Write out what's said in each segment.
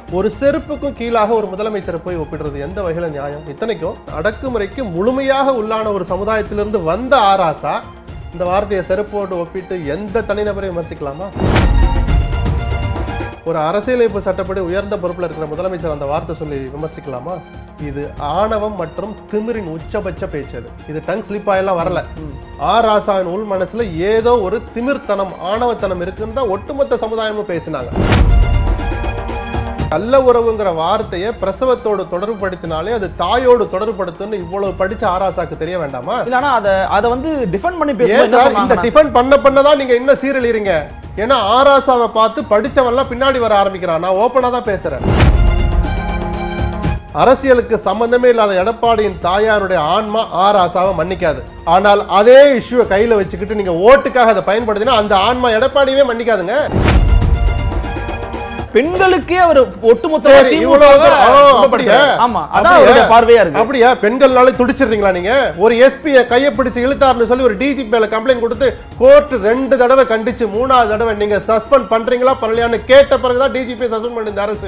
ஒரு செருப்புக்கும் கீழாக ஒரு முதலமைச்சரை போய் ஒப்பிடுறது எந்த வகையில நியாயம் இத்தனைக்கும் அடக்குமுறைக்கு முழுமையாக உள்ளான ஒரு சமுதாயத்திலிருந்து வந்த ஆராசா இந்த வார்த்தையை செருப்போடு ஒப்பிட்டு எந்த தனிநபரையும் விமர்சிக்கலாமா ஒரு அரசியலமைப்பு சட்டப்படி உயர்ந்த பொறுப்புல இருக்கிற முதலமைச்சர் அந்த வார்த்தை சொல்லி விமர்சிக்கலாமா இது ஆணவம் மற்றும் திமிரின் உச்சபட்ச பேச்சு அது இது டங் ஸ்லிப் ஆயெல்லாம் வரல ஆர் ராசாவின் உள் மனசுல ஏதோ ஒரு திமிர்த்தனம் ஆணவத்தனம் இருக்குன்னு தான் ஒட்டுமொத்த சமுதாயமும் பேசினாங்க நல்ல உறவுங்கிற வார்த்தையை பிரசவத்தோடு தொடர்புபடுத்தினாலே அது தாயோடு தொடர்புபடுத்துன்னு இவ்வளவு படிச்ச ஆராசாக்கு தெரிய வேண்டாமா இல்ல ஆனா அத அத வந்து டிஃபெண்ட் பண்ணி ஏன் பேசும்போது என்ன சார் இந்த சொன்னாங்கன்னா, டிஃபன் பண்ண பண்ணதான் நீங்க இன்னும் சீரழிறீங்க ஏன்னா ஆராசாவை பார்த்து படிச்சவன்லாம் பின்னாடி வர ஆரம்பிக்கிறான் நான் ஓப்பனா தான் பேசுறேன் அரசியலுக்கு சம்பந்தமே இல்லாத எடப்பாடியின் தாயாருடைய ஆன்மா ஆராசாவை மன்னிக்காது ஆனால் அதே இஷ்யூவை கையில வச்சுக்கிட்டு நீங்க ஓட்டுக்காக அதை பயன்படுத்தினா அந்த ஆன்மா எடப்பாடியவே மன்னிக்காதுங்க பெண்களுக்கே அவர் ஒட்டுமொத்த சரி, திமுகவை இவ்வளவு தூரம். ஆ, குற்றப்படுத்துறாரு. அப்படியா? ஆமா அதான் அப்படியா? அவருடைய பார்வையா இருக்கு அப்படியா பெண்கள்னாலே துடிச்சிடுறீங்களா நீங்க ஒரு எஸ்பி கையை பிடிச்சு இழுத்தாருன்னு சொல்லி ஒரு டிஜிபி மேல கம்ப்ளைண்ட் கொடுத்து கோர்ட் ரெண்டு தடவை கண்டிச்சு மூணாவது தடவை நீங்க சஸ்பெண்ட் பண்றீங்களா பண்ணலையான்னு கேட்ட பிறகுதான் டிஜிபி சஸ்பெண்ட் பண்ணி இந்த அரசு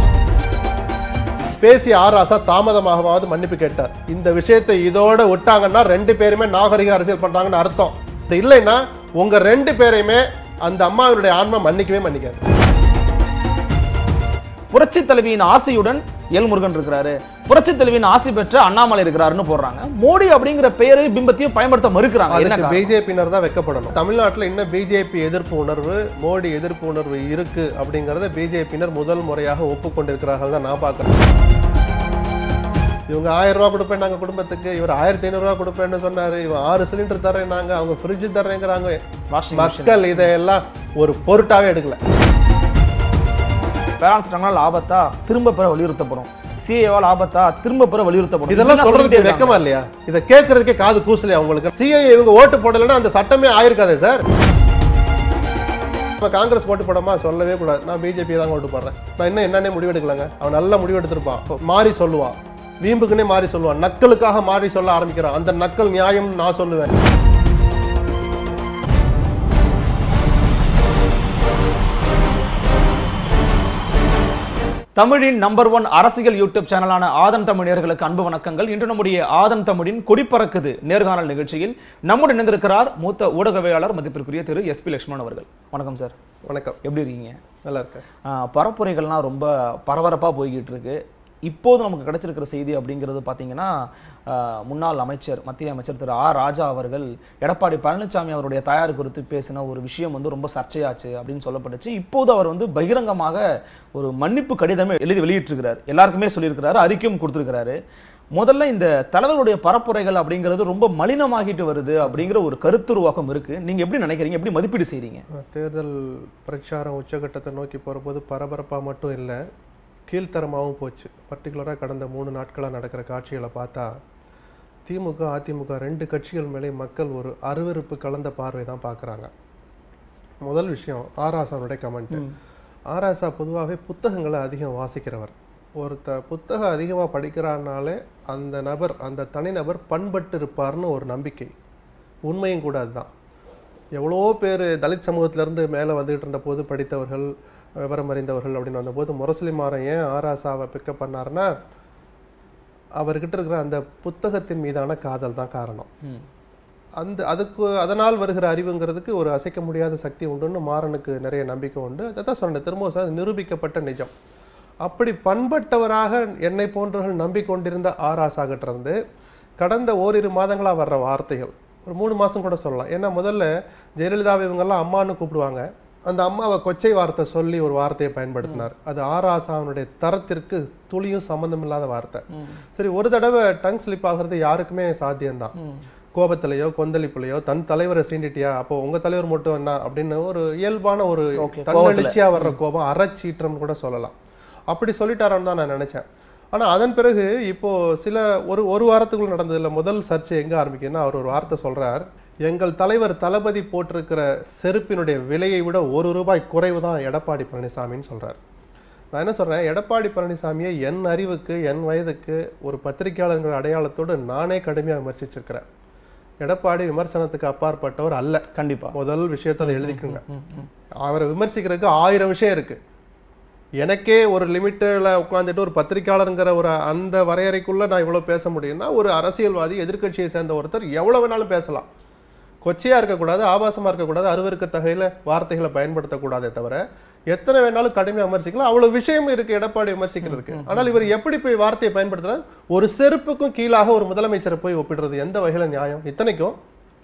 பேசிய ஆராசா தாமதமாகவாவது மன்னிப்பு கேட்டார் இந்த விஷயத்தை இதோட விட்டாங்கன்னா ரெண்டு பேருமே நாகரிக அரசியல் பண்றாங்கன்னு அர்த்தம் அப்படி இல்லைன்னா உங்க ரெண்டு பேரையுமே அந்த அம்மாவினுடைய ஆன்மா மன்னிக்கவே மன்னிக்காது புரட்சி தலைவியின் ஆசையுடன் எல் முருகன் இருக்கிறாரு புரட்சி தலைவியின் ஆசை பெற்ற அண்ணாமலை இருக்கிறாருன்னு போடுறாங்க மோடி அப்படிங்கிற பெயரை பிம்பத்தையும் பயன்படுத்த மறுக்கிறாங்க என்ன அதுக்கு காரணம்? பிஜேபியினர் தான் வெக்கப்படணும் தமிழ்நாட்டுல இன்னும் பிஜேபி எதிர்ப்பு உணர்வு மோடி எதிர்ப்பு உணர்வு இருக்கு அப்படிங்கறத பிஜேபியினர் முதல் முறையாக ஒப்புக்கொண்டிருக்கிறார்கள் தான் நான் பார்க்கிறேன் இவங்க ஆயிரம் ரூபாய் கொடுப்பேன் நாங்க குடும்பத்துக்கு இவர் ஆயிரத்தி ஐநூறு ரூபாய் கொடுப்பேன்னு சொன்னாரு இவன் ஆறு சிலிண்டர் தரேன் நாங்க அவங்க ஃப்ரிட்ஜ் தரேங்கிறாங்க Washing machine. மக்கள் இதையெல்லாம் ஒரு பொருட்டாவே எடுக்கல பேரண்ட்ஸ் லாபத்தா திரும்ப பெற வலியுறுத்தப்படும் சிஏவால் ஆபத்தா திரும்ப பெற வலியுறுத்தப்படும் இதெல்லாம் இப்படிலாம் சொல்றதுக்கு சொல்லிட்டே வெக்கமா இல்லையா இதை கேட்கறதுக்கே காது கூசலையா உங்களுக்கு சிஐ இவங்க ஓட்டு போடலைன்னா அந்த சட்டமே ஆயிருக்காதே சார் இப்ப காங்கிரஸ் ஓட்டு போடாமா சொல்லவே கூடாது நான் பிஜேபி தான் ஓட்டு போடுறேன் நான் இன்னும் என்னன்னே முடிவு எடுக்கலங்க அவன் நல்ல முடிவு எடுத்திருப்பான் மாறி சொல்லுவான் வீம்புக்குன்னே மாறி சொல்லுவான் நக்கலுக்காக மாறி சொல்ல ஆரம்பிக்கிறான் அந்த நக்கல் நியாயம் நான் சொல்லுவேன் தமிழின் நம்பர் ஒன் அரசியல் யூடியூப் சேனலான ஆதன் தமிழர்களுக்கு அன்பு வணக்கங்கள் இன்று நம்முடைய ஆதன் தமிழின் கொடிப்பறக்குது நேர்காணல் நிகழ்ச்சியில் நம்முடன் இணைந்திருக்கிறார் மூத்த ஊடகவியலாளர் மதிப்பிற்குரிய திரு எஸ் பி லட்சுமணன் அவர்கள் வணக்கம் சார் வணக்கம் எப்படி இருக்கீங்க நல்லா இருக்கேன் ஆஹ் பரப்புரைகள்லாம் ரொம்ப பரபரப்பாக போய்கிட்டு இருக்கு இப்போது நமக்கு கிடைச்சிருக்கிற செய்தி அப்படிங்கிறது பார்த்தீங்கன்னா ஆஹ் முன்னாள் அமைச்சர் மத்திய அமைச்சர் திரு ஆர் ராஜா அவர்கள் எடப்பாடி பழனிசாமி அவருடைய தயார் குறித்து பேசின ஒரு விஷயம் வந்து ரொம்ப சர்ச்சையாச்சு அப்படின்னு சொல்லப்பட்டுச்சு இப்போது அவர் வந்து பகிரங்கமாக ஒரு மன்னிப்பு கடிதமே எழுதி வெளியிட்டிருக்கிறார் எல்லாருக்குமே சொல்லியிருக்கிறாரு அறிக்கையும் கொடுத்திருக்கிறாரு முதல்ல இந்த தலைவருடைய பரப்புரைகள் அப்படிங்கிறது ரொம்ப மலினமாகிட்டு வருது அப்படிங்கிற ஒரு கருத்துருவாக்கம் இருக்கு நீங்க எப்படி நினைக்கிறீங்க எப்படி மதிப்பீடு செய்றீங்க தேர்தல் பிரச்சாரம் உச்சகட்டத்தை நோக்கி போகிறபோது பரபரப்பாக மட்டும் இல்லை கீழ்த்தரமாகவும் போச்சு பர்டிகுலராக கடந்த மூணு நாட்களாக நடக்கிற காட்சிகளை பார்த்தா திமுக அதிமுக ரெண்டு கட்சிகள் மேலே மக்கள் ஒரு அருவருப்பு கலந்த பார்வை தான் பார்க்குறாங்க முதல் விஷயம் ஆராசாவுடைய கமெண்ட் ஆராசா பொதுவாகவே புத்தகங்களை அதிகம் வாசிக்கிறவர் ஒருத்த புத்தகம் அதிகமாக படிக்கிறான்னாலே அந்த நபர் அந்த தனிநபர் பண்பட்டு இருப்பார்னு ஒரு நம்பிக்கை உண்மையும் கூட அதுதான் எவ்வளோ பேர் தலித் சமூகத்திலேருந்து மேலே வந்துகிட்டு இருந்த போது படித்தவர்கள் விவரம் அறிந்தவர்கள் அப்படின்னு வந்தபோது முரசொலி மாறன் ஏன் ஆராசாவை பிக்கப் பண்ணாருன்னா அவர்கிட்ட இருக்கிற அந்த புத்தகத்தின் மீதான காதல் தான் காரணம் ம். அந்த அதுக்கு அதனால் வருகிற அறிவுங்கிறதுக்கு ஒரு அசைக்க முடியாத சக்தி உண்டுன்னு மாறனுக்கு நிறைய நம்பிக்கை உண்டு அதை தான் சொன்னேன் திரும்ப சொன்னேன், நிரூபிக்கப்பட்ட நிஜம் அப்படி பண்பட்டவராக என்னை போன்றவர்கள் நம்பிக்கொண்டிருந்த ஆராசாகிட்டிருந்து கடந்த ஓரிரு மாதங்களா வர்ற வார்த்தைகள் ஒரு மூணு மாசம் கூட சொல்லலாம் ஏன்னா முதல்ல ஜெயலலிதாவை இவங்கெல்லாம் அம்மான்னு கூப்பிடுவாங்க அந்த அம்மாவை கொச்சை வார்த்தை சொல்லி ஒரு வார்த்தையை பயன்படுத்தினார் அது ஆராசாவினுடைய தரத்திற்கு துளியும் சம்பந்தம் இல்லாத வார்த்தை சரி ஒரு தடவை டங் ஸ்லிப் ஆகிறது யாருக்குமே சாத்தியம்தான் கோபத்திலையோ கொந்தளிப்புலையோ தன் தலைவரை சீண்டிட்டியா அப்போ உங்க தலைவர் மட்டும் என்ன அப்படின்னு ஒரு இயல்பான ஒரு Okay, தன்னெழுச்சியா வர்ற கோபம் அறச்சீற்றம் கூட சொல்லலாம் அப்படி சொல்லிட்டாரான்னு தான் நான் நினைச்சேன் ஆனா அதன் பிறகு இப்போ சில ஒரு ஒரு வாரத்துக்குள்ள நடந்ததுல முதல் சர்ச்சை எங்க ஆரம்பிக்குதுன்னா அவர் ஒரு வார்த்தை சொல்றார் எங்கள் தலைவர் தளபதி போட்டிருக்கிற செருப்பினுடைய விலையை விட ஒரு ரூபாய் குறைவு தான் எடப்பாடி பழனிசாமின்னு சொல்றார் நான் என்ன சொல்றேன் எடப்பாடி பழனிசாமியை என் அறிவுக்கு என் வயதுக்கு ஒரு பத்திரிகையாளர்கள் அடையாளத்தோடு நானே கடுமையா விமர்சிச்சிருக்கிறேன் எடப்பாடி விமர்சனத்துக்கு அப்பாற்பட்டவர் அல்ல கண்டிப்பா முதல் விஷயத்தை அதை எழுதிக்கோங்க அவரை விமர்சிக்கிறதுக்கு ஆயிரம் விஷயம் இருக்கு எனக்கே ஒரு லிமிட்டில் உட்காந்துட்டு ஒரு பத்திரிக்கையாளருங்கிற ஒரு அந்த வரையறைக்குள்ள நான் இவ்வளவு பேச முடியும்னா ஒரு அரசியல்வாதி எதிர்க்கட்சியை சேர்ந்த ஒருத்தர் எவ்வளவு வேணாலும் பேசலாம் கொச்சையா இருக்கக்கூடாது ஆபாசமா இருக்கக்கூடாது அருவருக்கத்தகையில வார்த்தைகளை பயன்படுத்தக்கூடாதே தவிர எத்தனை வேணாலும் கடுமையா விமர்சிக்கலாம் அவ்வளவு விஷயம் இருக்கு எடப்பாடி விமர்சிக்கிறதுக்கு ஆனால் இவர் எப்படி போய் வார்த்தையை பயன்படுத்துறாரு ஒரு செருப்புக்கும் கீழாக ஒரு முதலமைச்சரை போய் ஒப்பிடுறது எந்த வகையில நியாயம் இத்தனைக்கும்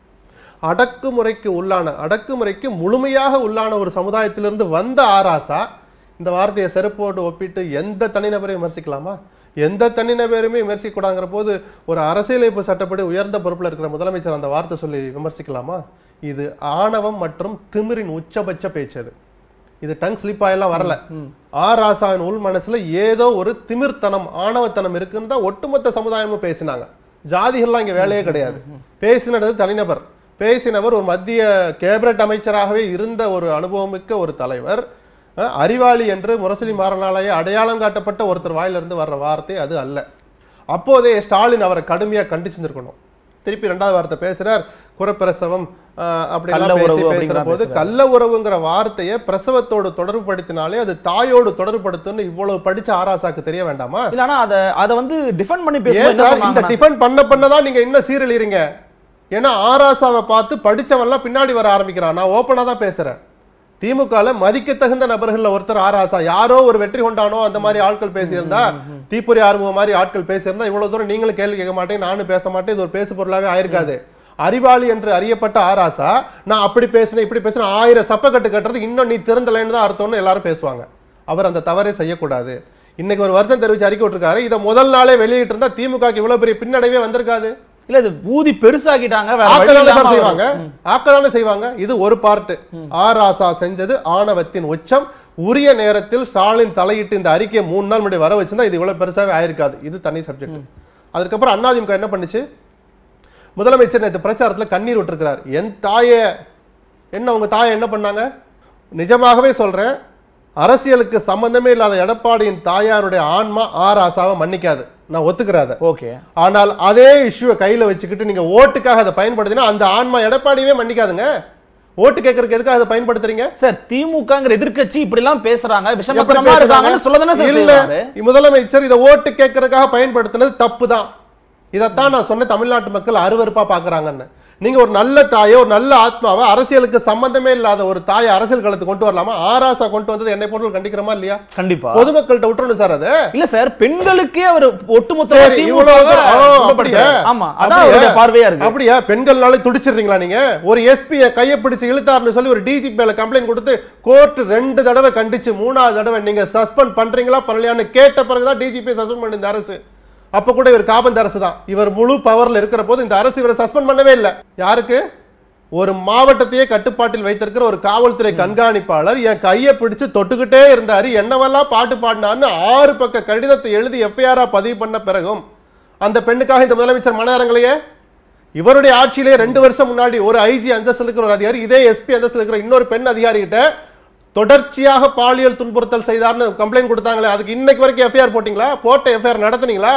அடக்குமுறைக்கு உள்ளான அடக்குமுறைக்கு முழுமையாக உள்ளான ஒரு சமுதாயத்திலிருந்து வந்த ஆராசா இந்த வார்த்தையை செருப்போடு ஒப்பிட்டு எந்த தனிநபரையும் விமர்சிக்கலாமா எந்த தனிநபருமே விமர்சிக்கூடாங்கிற போது ஒரு அரசியலமைப்பு சட்டப்படி உயர்ந்த பொறுப்புல இருக்கிற முதலமைச்சர் அந்த வார்த்தை சொல்லி விமர்சிக்கலாமா இது ஆணவம் மற்றும் திமிரின் உச்சபட்ச பேச்சு அது இது டங் ஸ்லிப் ஆயெல்லாம் வரல ஆர் ராசாவின் உள் மனசுல ஏதோ ஒரு திமிர்த்தனம் ஆணவத்தனம் இருக்குன்னு தான் ஒட்டுமொத்த சமுதாயமும் பேசினாங்க ஜாதிகள்லாம் இங்க வேலையே கிடையாது பேசினது தனிநபர் பேசினவர் ஒரு மத்திய கேபினட் அமைச்சராகவே இருந்த ஒரு அனுபவமிக்க ஒரு தலைவர் அஹ், அறிவாளி என்று முரசொலி மாறனாலேயே அடையாளம் காட்டப்பட்ட ஒருத்தர் வாயிலிருந்து வர்ற வார்த்தை அது அல்ல அப்போதே ஸ்டாலின் அவரை கடுமையா கண்டிச்சிருந்திருக்கணும் திருப்பி ரெண்டாவது வார்த்தை பேசுறார் குறப்பிரசவம் அஹ், அப்படிலாம் கள்ள பேசி உறவு பேசுற அப்படிங்கிற போது கள்ள உறவுங்கிற வார்த்தையை பிரசவத்தோடு தொடர்புபடுத்தினாலே அது தாயோடு தொடர்புபடுத்துன்னு இவ்வளவு படிச்ச ஆராசாக்கு தெரிய வேண்டாமா இல்ல ஆனா அத அத வந்து டிஃபெண்ட் பண்ணி ஏன் பேசும்போது என்ன சார் இந்த சொன்னாங்கன்னா, டிஃபெண்ட் பண்ண பண்ணதான் நீங்க இன்னும் சீரழிறீங்க ஏன்னா ஆராசாவை பார்த்து படிச்சவன்லாம் பின்னாடி வர ஆரம்பிக்கிறான் நான் ஓப்பனா தான் பேசுறேன் திமுகல மதிக்க தகுந்த நபர்கள்ல ஒருத்தர் ஆராசா யாரோ ஒரு வெற்றி கொண்டானோ அந்த மாதிரி ஆட்கள் பேசியிருந்தா தீப்புரி ஆறுமுகம் மாதிரி ஆட்கள் பேசியிருந்தா இவ்வளவு தூரம் நீங்களும் கேள்வி கேட்க மாட்டேன் நானும் பேச மாட்டேன் இது ஒரு பேசு பொருளாவே ஆயிருக்காது அறிவாளி என்று அறியப்பட்ட ஆராசா நான் அப்படி பேசினேன் இப்படி பேசினேன் ஆயிரம் சப்பக்கட்டு கட்டுறது இன்னும் நீ திறந்தலைன்னு தான் அர்த்தம்னு எல்லாரும் பேசுவாங்க அவர் அந்த தவறை செய்யக்கூடாது இன்னைக்கு ஒரு வருத்தம் தெரிவிச்சு அறிக்கை விட்டுருக்காரு இதை முதல் நாளே வெளியிட்டு இருந்தா திமுகக்கு இவ்வளவு பெரிய பின்னடைவே வந்திருக்காது இல்ல இது ஊதி பெருசாக்கிட்டாங்க வேற வழி ஆக்கதானே இல்லாம சார் அவர்- செய்வாங்க ஆக்கதானே செய்வாங்க இது ஒரு பார்ட் ஆர் ராசா செஞ்சது ஆணவத்தின் உச்சம் உரிய நேரத்தில் ஸ்டாலின் தலையிட்டு இந்த அறிக்கையை மூணு நாள் முன்னாடி வர வச்சிருந்தா இது இவ்வளவு பெருசாவே ஆயிருக்காது இது தனி சப்ஜெக்ட் அதுக்கப்புறம் அண்ணாதிமுக என்ன பண்ணுச்சு முதலமைச்சர் நேற்று பிரச்சாரத்துல கண்ணீர் விட்டுருக்கிறார் என் தாயே என்ன உங்க தாயை என்ன பண்ணாங்க நிஜமாகவே சொல்றேன் அரசியலுக்கு சம்பந்தமே இல்லாத எடப்பாடியின் தாயாருடைய ஆன்மா ஆர் ஆசாவை மன்னிக்காது நான் ஒத்துக்கிறாத ஓகே ஆனால் அதே இஷ்யூவை கையில வச்சுக்கிட்டு நீங்க ஓட்டுக்காக அதை பயன்படுத்தினா அந்த ஆன்மா எடப்பாடியவே மன்னிக்காதுங்க ஓட்டு கேட்கறதுக்கு எதுக்காக அதை பயன்படுத்துறீங்க சார் திமுகங்கிற எதிர்க்கட்சி இப்படி எல்லாம் பேசுறாங்க எப்படி விஷமத்தனமா பேசுறாங்க? இருக்காங்கன்னு சொல்லதானே சார் இல்ல செய்வாரு முதலமைச்சர் இதை ஓட்டு கேட்கறதுக்காக பயன்படுத்தினது தப்பு தான் இதைத்தான் நான் சொன்ன தமிழ்நாட்டு மக்கள் அருவருப்பா பாக்குறாங்கன்னு நீங்க ஒரு நல்ல தாயை ஒரு நல்ல ஆத்மாவை அரசியலுக்கு சம்பந்தமே இல்லாத ஒரு தாயை அரசியல் களத்துக்கு கொண்டு வரலாமா ஆராசா கொண்டு வந்தது என்னை போட்டு கண்டிக்கிறோமா இல்லையா கண்டிப்பா பொதுமக்கள்கிட்ட விட்டுறணும் சார் அது இல்ல சார் பெண்களுக்கே அவர் ஒட்டுமொத்த சரி, இவ்வளவு தூரம். ஓ, அப்படியா? ஆமா அதான் அப்படியா? அவருடைய பார்வையா இருக்கு அப்படியா பெண்கள்னாலே துடிச்சிடுறீங்களா நீங்க ஒரு எஸ்பி கையை பிடிச்சு இழுத்தாருன்னு சொல்லி ஒரு டிஜிபி மேல கம்ப்ளைண்ட் கொடுத்து கோர்ட் ரெண்டு தடவை கண்டிச்சு மூணாவது தடவை நீங்க சஸ்பெண்ட் பண்றீங்களா பண்ணலையான்னு கேட்ட பிறகுதான் டிஜிபி சஸ்பெண்ட் பண்ண இந்த அரசு அப்ப கூட இவர் காபந்து அரசு தான் இவர் முழு பவர்ல இருக்கிற போது இந்த அரசு இவரை சஸ்பெண்ட் பண்ணவே இல்லை யாருக்கு ஒரு மாவட்டத்தையே கட்டுப்பாட்டில் வைத்திருக்கிற ஒரு காவல்துறை கண்காணிப்பாளர் என் கையை பிடிச்சு தொட்டுக்கிட்டே இருந்தாரு என்னவெல்லாம் பாட்டு பாடினான்னு ஆறு பக்க கடிதத்தை எழுதி எஃப்ஐஆரா பதிவு பண்ண பிறகும் அந்த பெண்ணுக்காக இந்த முதலமைச்சர் மன இறங்கலையே இவருடைய ஆட்சியிலே ரெண்டு வருஷம் முன்னாடி ஒரு ஐஜி அந்தஸ்தில் இருக்கிற ஒரு அதிகாரி இதே எஸ்பி அந்தஸ்தில் இருக்கிற இன்னொரு பெண் அதிகாரி கிட்ட தொடர்ச்சியாக பாலியல் துன்புறுத்தல் செய்தார்னு கம்ப்ளைண்ட் கொடுத்தாங்களே அதுக்கு இன்னைக்கு வரைக்கும் எஃப்ஐஆர் போட்டீங்களா போட்ட எஃப்ஐஆர் நடத்துனீங்களா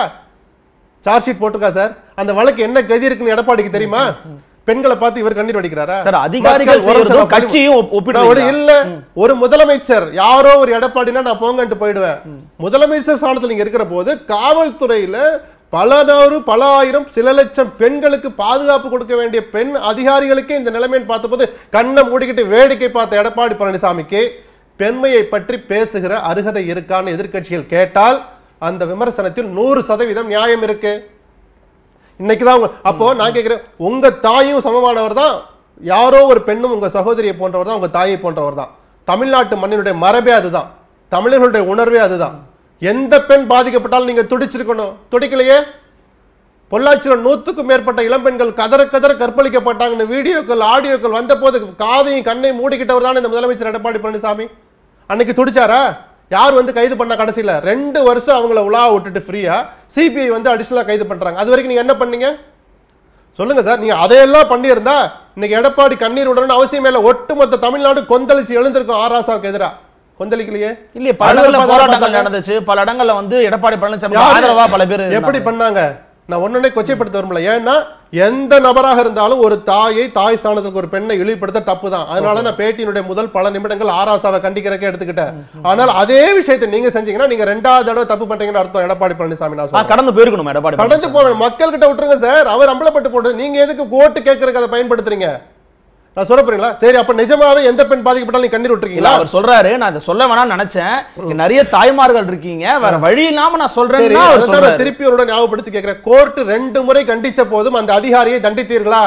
சார்ஜ் ஷீட் போட்டிருக்கா சார் அந்த வழக்கு என்ன கதி இருக்குன்னு எடப்பாடிக்கு தெரியுமா பெண்களை பார்த்து இவர் கண்ணீர் வடிக்கிறாரா சார் அதிகாரிகள் மக்கள் ஒரு செய்யறதும் நிமிஷம் கட்சியும் ஒப்- நான் ஒரு ஒப்பிடுறீங்களா? இல்ல ஒரு முதலமைச்சர் யாரோ ஒரு எடப்பாடினா நான் போங்கன்ட்டு போயிடுவேன் முதலமைச்சர் ஸ்தானத்துல நீங்க இருக்கிற போது காவல்துறையில பல நூறு பல ஆயிரம் சில லட்சம் பெண்களுக்கு பாதுகாப்பு கொடுக்க வேண்டிய பெண் அதிகாரிகளுக்கே இந்த நிலைமைன்னு பார்த்தபோது கண்ணை மூடிக்கிட்டு வேடிக்கை பார்த்த எடப்பாடி பழனிசாமிக்கு பெண்மையை பற்றி பேசுகிற அருகதை இருக்கான்னு எதிர்க்கட்சிகள் கேட்டால் அந்த விமர்சனத்தில் நூறு சதவீதம் நியாயம் இருக்கு இன்னைக்கு தான் உங்க- அப்போ நான் கேட்கிறேன் உங்க தாயும் சமமானவர் தான் யாரோ ஒரு பெண்ணும் உங்க சகோதரியை போன்றவர் தான் உங்க தாயை போன்றவர் தான் தமிழ்நாட்டு மண்ணினுடைய மரபே அதுதான் தமிழர்களுடைய உணர்வே அதுதான் எந்த பெண் பாதிக்கப்பட்டாலும் நீங்க துடிச்சிருக்கணும் துடிக்கலையே பொள்ளாச்சியில் நூத்துக்கும் மேற்பட்ட இளம்பெண்கள் கதற கதற கற்பழிக்கப்பட்டாங்கன்னு வீடியோக்கள் ஆடியோக்கள் வந்த போது காதையும் கண்ணையும் மூடிக்கிட்டவர் தான் இந்த முதலமைச்சர் எடப்பாடி பழனிசாமி அன்னைக்கு துடிச்சாரா யார் வந்து கைது பண்ண கடைசியில ரெண்டு வருஷம் அவங்கள உலா விட்டுட்டு ஃப்ரீயா சிபிஐ வந்து அடிஷனலா கைது பண்றாங்க அது வரைக்கும் நீங்க என்ன பண்ணீங்க சொல்லுங்க சார் நீங்க அதையெல்லாம் பண்ணியிருந்தா இன்னைக்கு எடப்பாடி கண்ணீர் விடணும்னு அவசியமே இல்லை ஒட்டுமொத்த தமிழ்நாடு கொந்தளிச்சு எழுந்திருக்கும் ஆராசாவுக்கு எதிரா கொந்தளிக்கலையே இல்லையே பல இடங்கள்ல அருவருப்பா தான் போராட்டங்கள் பார்த்தாங்க. நடந்துச்சு பல இடங்கள்ல வந்து எடப்பாடி பழனிசாமி யாரு? ஆதரவா பல பேர் எப்படி பண்ணாங்க நான் ஒன்னொன்னே கொச்சைப்படுத்த விரும்பல ஏன்னா எந்த நபராக இருந்தாலும் ஒரு தாயை தாய் ஸ்தானத்துக்கு ஒரு பெண்ணை இழிவுபடுத்த தப்பு தான் அதனால நான் பேட்டியினுடைய முதல் பல நிமிடங்கள் ஆராசாவை கண்டிக்கிறதுக்கு எடுத்துக்கிட்டேன் ஆனால் அதே விஷயத்தை நீங்க செஞ்சீங்கன்னா நீங்க ரெண்டாவது தடவை தப்பு பண்றீங்கன்னு அர்த்தம் எடப்பாடி பழனிசாமி நான் ஆ, சொல்றேன் கடந்து போயிருக்கணும் எடப்பாடி கடந்து போன மக்கள் கிட்ட விட்டுருங்க சார் அவர் அம்பலப்பட்டு போட்டு நீங்க எதுக்கு ஓட்டு கேட்கறதுக்கு அதை பயன்படுத்துறீங்க நான் சொல்ல போறீங்களா சரி அப்ப நிஜமாவே எந்த பெண் பாதிக்கப்பட்டாலும் நீங்க கண்ணீர் இல்ல விட்டுருக்கீங்களா அவர் சொல்றாரு நான் இதை சொல்ல வேணாம்னு நினைச்சேன் இங்க நிறைய தாய்மார்கள் இருக்கீங்க வேற வழி இல்லாம நான் சரி சொல்றேன்னா அவர் அதைத்தான் நான் சொல்றாரு திருப்பி ஒரு ஞாபகப்படுத்தி கேட்கிறேன் கோர்ட் ரெண்டு முறை கண்டிச்ச போதும் அந்த அதிகாரியை தண்டித்தீர்களா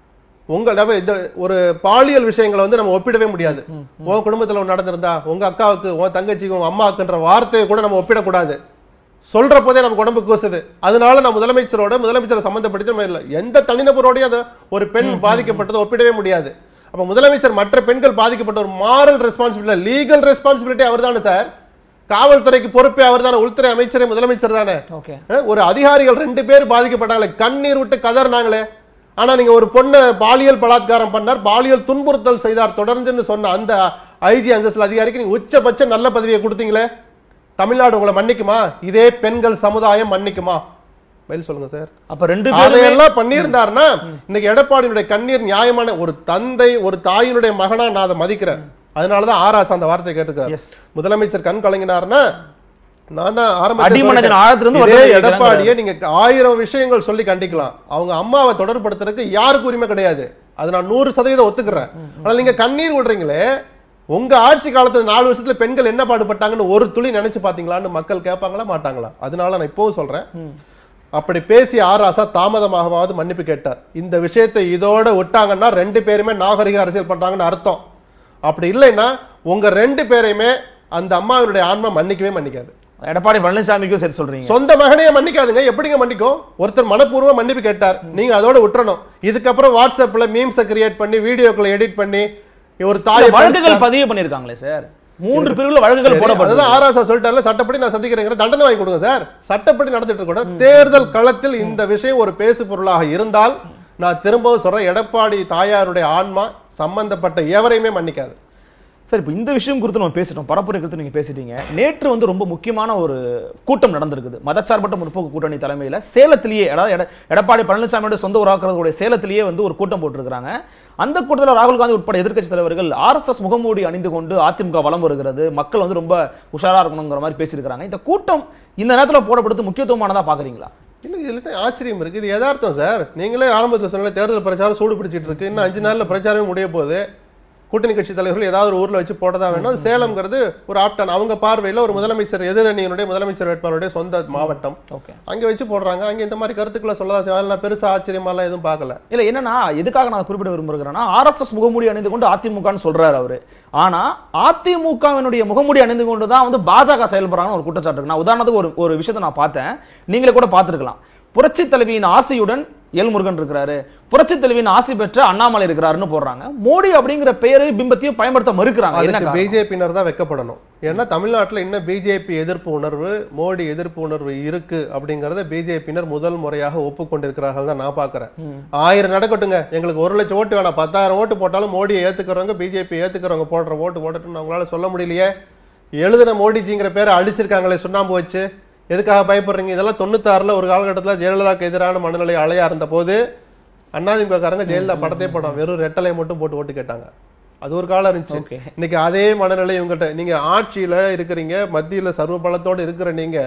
உங்க நம்ம இந்த ஒரு பாலியல் விஷயங்களை வந்து நம்ம ஒப்பிடவே முடியாது உன் குடும்பத்துல ஒண்ணு நடந்திருந்தா உங்க அக்காவுக்கு உன் தங்கச்சிக்கு உங்க அம்மாவுக்குன்ற வார்த்தையை கூட நம்ம ஒப்பிடக்கூடாது சொல்ற போதே நமக்கு உடம்பு கூசுது அதனால நான் முதலமைச்சரோட முதலமைச்சரை சம்பந்தப்படுத்தி நம்ம இல்லை எந்த தனிநபரோடய அது ஒரு பெண் பாதிக்கப்பட்டதை ஒப்பிடவே முடியாது அப்ப முதலமைச்சர் மற்ற பெண்கள் பாதிக்கப்பட்ட ஒரு மாரல் ரெஸ்பான்சிபிலிட்டி லீகல் ரெஸ்பான்சிபிலிட்டி அவர் தானே சார் காவல்துறைக்கு பொறுப்பே அவர் தானே உள்துறை அமைச்சரே முதலமைச்சர் தானே ஓகே அஹ், ஒரு அதிகாரிகள் ரெண்டு பேர் பாதிக்கப்பட்டாங்களே கண்ணீர் விட்டு கதறினாங்களே ஆனா நீங்க ஒரு பொண்ணை பாலியல் பலாத்காரம் பண்ணார் பாலியல் துன்புறுத்தல் செய்தார் தொடர்ந்துன்னு சொன்ன அந்த ஐஜி அந்தஸ்து அதிகாரிக்கு நீங்க உச்சபட்ச நல்ல பதவியை கொடுத்தீங்களே தமிழ்நாடு உங்களை மன்னிக்குமா இதே பெண்கள் சமுதாயம் மன்னிக்குமா பதில் சொல்லுங்க சார் அப்ப ரெண்டு பேரும் அதையெல்லாம் பண்ணியிருந்தாருன்னா இன்னைக்கு எடப்பாடியினுடைய கண்ணீர் நியாயமான ஒரு தந்தை ஒரு தாயினுடைய மகனா நான் அதை மதிக்கிறேன் அதனாலதான் ஆராஸ் அந்த வார்த்தை கேட்டுக்கிறார் எஸ் முதலமைச்சர் கண் கலங்கினார்னா நான் தான் ஆரம்பத்தில் அடிமனதின் சொல்லிட்டேன். ஆழத்திலிருந்து இதே ஒருத்தர் எடப்பாடியை நீங்க ஆயிரம் விஷயங்கள் சொல்லி கண்டிக்கலாம் அவங்க அம்மாவை தொடர்படுத்துறதுக்கு யாருக்கு உரிமை கிடையாது அது நான் நூறு சதவீதம் ஒத்துக்கிறேன் ஆனா நீங்க கண்ணீர் விடுறீங்களே உங்க ஆட்சி காலத்துல நாலு வருஷத்துல பெண்கள் என்ன பாடுபட்டாங்கன்னு ஒரு துளி நினைச்சு பாத்தீங்களான்னு மக்கள் கேட்பாங்களா மாட்டாங்களா அதனால நான் இப்பவும் சொல்றேன் அப்படி பேசி ஆராசா தாமதமாகவாவது மன்னிப்பு கேட்டார் இந்த விஷயத்தை இதோட விட்டாங்கன்னா ரெண்டு பேருமே நாகரிக அரசியல் பண்றாங்கன்னு அர்த்தம் அப்படி இல்லைன்னா உங்க ரெண்டு பேரையுமே அந்த அம்மாவினுடைய ஆன்மா மன்னிக்கவே மன்னிக்காது எடப்பாடி பழனிசாமிக்கும் சேர்த்து சொல்றீங்க சொந்த மகனையே மன்னிக்காதுங்க எப்படிங்க மன்னிக்கும் ஒருத்தர் மனப்பூர்வமா மன்னிப்பு கேட்டார் நீங்க அதோட விட்டுறணும் இதுக்கப்புறம் வாட்ஸ்அப்ல மீம்ஸை கிரியேட் பண்ணி வீடியோக்களை எடிட் பண்ணி ஒரு தாயை வழக்குகள் பதிவு பண்ணிருக்காங்களே சார் மூன்று பிரிவுல வழக்குகள் சரி, போடப்பட்டது அதுதான் ஆராசா சொல்லிட்டார்ல சட்டப்படி நான் சந்திக்கிறேங்கிற தண்டனை வாங்கி கொடுங்க சார் சட்டப்படி நடந்துட்டு கூட தேர்தல் களத்தில் இந்த விஷயம் ஒரு பேசு பொருளாக இருந்தால் நான் திரும்பவும் சொல்றேன் எடப்பாடி தாயாருடைய ஆன்மா சம்பந்தப்பட்ட எவரையுமே மன்னிக்காது சார் இப்போ இந்த விஷயம் குறித்து நம்ம பேசிட்டோம் பரப்புரை குறித்து நீங்க பேசிட்டீங்க நேற்று வந்து ரொம்ப முக்கியமான ஒரு கூட்டம் நடந்திருக்குது மதச்சார்பற்ற முற்போக்கு கூட்டணி தலைமையில சேலத்திலேயே அதாவது எட- எடப்பாடி பழனிசாமியோட சொந்த ஊராக்கிறதுடைய சேலத்திலேயே வந்து ஒரு கூட்டம் போட்டிருக்காங்க அந்த கூட்டத்தில் ராகுல் காந்தி உட்பட எதிர்க்கட்சி தலைவர்கள் ஆர்எஸ்எஸ் முகமூடி அணிந்து கொண்டு அதிமுக வலம் வருகிறது மக்கள் வந்து ரொம்ப உஷாரா இருக்கணுங்கிற மாதிரி பேசியிருக்கிறாங்க இந்த கூட்டம் இந்த நேரத்துல போடப்படுறது முக்கியத்துவமானதா பாக்குறீங்களா இல்ல இதுல ஆச்சரியம் இருக்கு இது யதார்த்தம் சார் நீங்களே ஆரம்பத்தில் சொன்ன தேர்தல் பிரச்சாரம் சூடு பிடிச்சிட்டு இருக்கு இன்னும் அஞ்சு நாள்ல பிரச்சாரமே முடிய போகுது கூட்டணி கட்சி தலைவர்கள் ஏதாவது ஒரு ஊர்ல வச்சு போடதா வேணும் அது சேலம்ங்கிறது ஒரு ஆப்டான் அவங்க பார்வையில ஒரு முதலமைச்சர் எதிரணியினுடைய முதலமைச்சர் வேட்பாளருடைய சொந்த மாவட்டம் ஓகே அங்க வச்சு போடுறாங்க அங்க இந்த மாதிரி கருத்துக்களை சொல்லதான் செய்வாங்க நான் பெருசா ஆச்சரியமாலாம் எதுவும் பார்க்கல இல்ல என்னன்னா எதுக்காக நான் குறிப்பிட விரும்புகிறேன்னா ஆர்எஸ்எஸ் முகமூடி அணிந்து கொண்டு அதிமுகன்னு சொல்றாரு அவரு ஆனா அதிமுகவினுடைய முகமூடி அணிந்து கொண்டு தான் வந்து பாஜக செயல்படுறாங்கன்னு ஒரு குற்றச்சாட்டு இருக்கு நான் உதாரணத்துக்கு ஒரு ஒரு விஷயத்தை நான் பார்த்தேன் நீங்களே கூட பார்த்திருக்கலாம் புரட்சி தலைவியின் ஆசையுடன் எல் முருகன் இருக்கிறாரு புரட்சி தலைவியின் ஆசை பெற்ற அண்ணாமலை இருக்கிறாருன்னு போடுறாங்க மோடி அப்படிங்கிற பெயரை பிம்பத்தையும் பயன்படுத்த மறுக்கிறாங்க என்ன அதுக்கு காரணம்? பிஜேபியினர் தான் வெக்கப்படணும் ஏன்னா தமிழ்நாட்டுல இன்னும் பிஜேபி எதிர்ப்பு உணர்வு மோடி எதிர்ப்பு உணர்வு இருக்கு அப்படிங்கறத பிஜேபியினர் முதல் முறையாக ஒப்புக்கொண்டிருக்கிறார்கள் தான் நான் பாக்குறேன் ஆயிரம் நடக்கட்டுங்க எங்களுக்கு ஒரு லட்சம் ஓட்டு வேணாம் பத்தாயிரம் ஓட்டு போட்டாலும் மோடியை ஏத்துக்கிறவங்க பிஜேபி ஏத்துக்கிறவங்க போடுற ஓட்டு போட்டுட்டு அவங்களால சொல்ல முடியலையே எழுதின மோடிஜிங்கிற பேரை அழிச்சிருக்காங்களே சுண்ணாம்பு வச்சு எதுக்காக பயப்படுறீங்க இதெல்லாம் தொண்ணூத்தாறுல ஒரு காலகட்டத்தில் ஜெயலலிதாக்கு எதிரான மனநிலை அலையா இருந்த போது அண்ணாதிமுககாரங்க ஜெயலலிதா படத்தே படம் வெறும் ரெட்டலை மட்டும் போட்டு ஓட்டு கேட்டாங்க அது ஒரு காலம் இருந்துச்சு Okay. இன்னைக்கு அதே மனநிலை இவங்ககிட்ட நீங்க ஆட்சியில இருக்கிறீங்க மத்தியில சர்வ பலத்தோட இருக்கிற நீங்க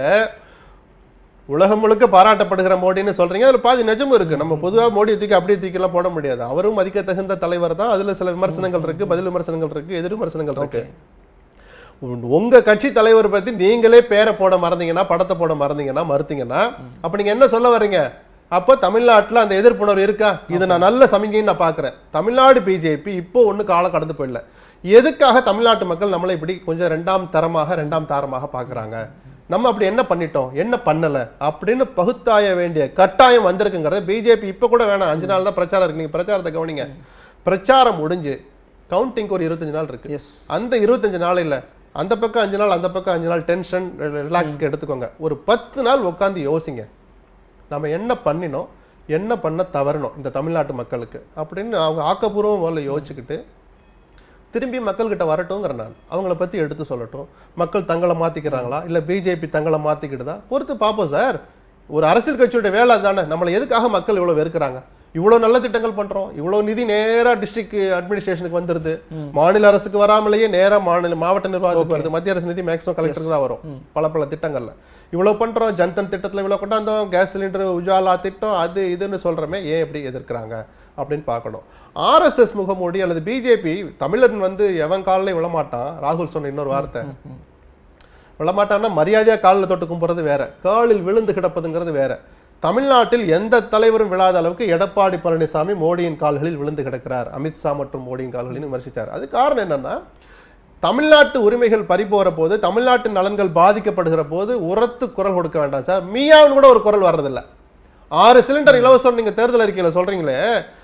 உலகம் முழுக்க பாராட்டப்படுகிற மோடின்னு சொல்றீங்க அதுல பாதி நிஜமும் இருக்கு நம்ம பொதுவா மோடி தூக்கி அப்படியே தூக்கி எல்லாம் போட முடியாது அவரும் மதிக்க தகுந்த தலைவர் தான் அதுல சில விமர்சனங்கள் இருக்கு பதில் விமர்சனங்கள் இருக்கு எதிர் விமர்சனங்கள் இருக்கு உங்க- உங்க கட்சி தலைவர் பத்தி நீங்களே பேரை போட மறந்தீங்கன்னா படத்தை போட மறந்தீங்கன்னா மறுத்தீங்கன்னா அப்ப நீங்க என்ன சொல்ல வர்றீங்க அப்போ தமிழ்நாட்டுல அந்த எதிர்ப்புணர்வு இருக்கா இது நான் நல்ல சமிகைன்னு நான் பார்க்கிறேன் தமிழ்நாடு பிஜேபி இப்போ ஒண்ணு காலம் கடந்து போயிடல எதுக்காக தமிழ்நாட்டு மக்கள் நம்மளை இப்படி கொஞ்சம் ரெண்டாம் தரமாக ரெண்டாம் தாரமாக பார்க்கறாங்க நம்ம அப்படி என்ன பண்ணிட்டோம் என்ன பண்ணல அப்படின்னு பகுத்தாய வேண்டிய கட்டாயம் வந்திருக்குங்கிறத பிஜேபி இப்ப கூட வேணாம் அஞ்சு நாள் தான் பிரச்சாரம் இருக்கு நீங்க பிரச்சாரத்தை கவனிங்க பிரச்சாரம் முடிஞ்சு கவுண்டிங் ஒரு இருபத்தஞ்சு நாள் இருக்கு எஸ் அந்த இருபத்தஞ்சு நாள் இல்ல அந்த பக்கம் அஞ்சு நாள் அந்த பக்கம் அஞ்சு நாள் டென்ஷன் ரிலாக்ஸ்க்கு எடுத்துக்கோங்க ஒரு பத்து நாள் உட்காந்து யோசிங்க நம்ம என்ன பண்ணினோம் என்ன பண்ண தவறணும் இந்த தமிழ்நாட்டு மக்களுக்கு அப்படின்னு அவங்க ஆக்கப்பூர்வம் முதல்ல யோசிச்சுக்கிட்டு திரும்பி மக்கள்கிட்ட வரட்டுங்கிற நான் அவங்கள பத்தி எடுத்து சொல்லட்டும் மக்கள் தங்களை மாத்திக்கிறாங்களா இல்ல பிஜேபி தங்களை மாத்திக்கிட்டுதா பொறுத்து பார்ப்போம் சார் ஒரு அரசியல் கட்சியுடைய வேலை அதுதானே நம்மளை எதுக்காக மக்கள் இவ்வளவு வெறுக்கிறாங்க இவ்வளவு நல்ல திட்டங்கள் பண்றோம் இவ்வளவு நிதி நேரா டிஸ்ட்ரிக்ட் அட்மினிஸ்ட்ரேஷனுக்கு வந்துருது மாநில அரசுக்கு வராமலேயே நேரா மாநில மாவட்ட நிர்வாகத்துக்கு வருது மத்திய அரசு நிதி மேக்ஸிமம் கலெக்டருக்கு தான் வரும் பல பல திட்டங்கள்ல இவ்வளவு பண்றோம் ஜன்தன் திட்டத்துல இவ்வளவு கொண்டாந்தோம் கேஸ் சிலிண்டர் உஜாலா திட்டம் அது இதுன்னு சொல்றோமே ஏன் எப்படி எதிர்க்கிறாங்க அப்படின்னு பார்க்கணும் ஆர்எஸ்எஸ் முகமூடி அல்லது பிஜேபி தமிழன் வந்து எவன் காலில் விழமாட்டான் ராகுல் சொன்ன இன்னொரு வார்த்தை விழமாட்டான்னா மரியாதையா காலில் தொட்டு கும்புறது வேற காலில் விழுந்து கிடப்பதுங்கிறது வேற தமிழ்நாட்டில் எந்த தலைவரும் விழாத அளவுக்கு எடப்பாடி பழனிசாமி மோடியின் கால்களில் விழுந்து கிடக்கிறார் அமித்ஷா மற்றும் மோடியின் கால்களில் விமர்சித்தார் அது காரணம் என்னன்னா தமிழ்நாட்டு உரிமைகள் பறிபோற போது தமிழ்நாட்டு நலன்கள் பாதிக்கப்படுகிற போது உரத்து குரல் கொடுக்க வேண்டாம் சார் மீயாவில் கூட ஒரு குரல் வர்றதில்ல ஆறு சிலிண்டர் இலவசம் நீங்க தேர்தல் அறிக்கையில சொல்றீங்களே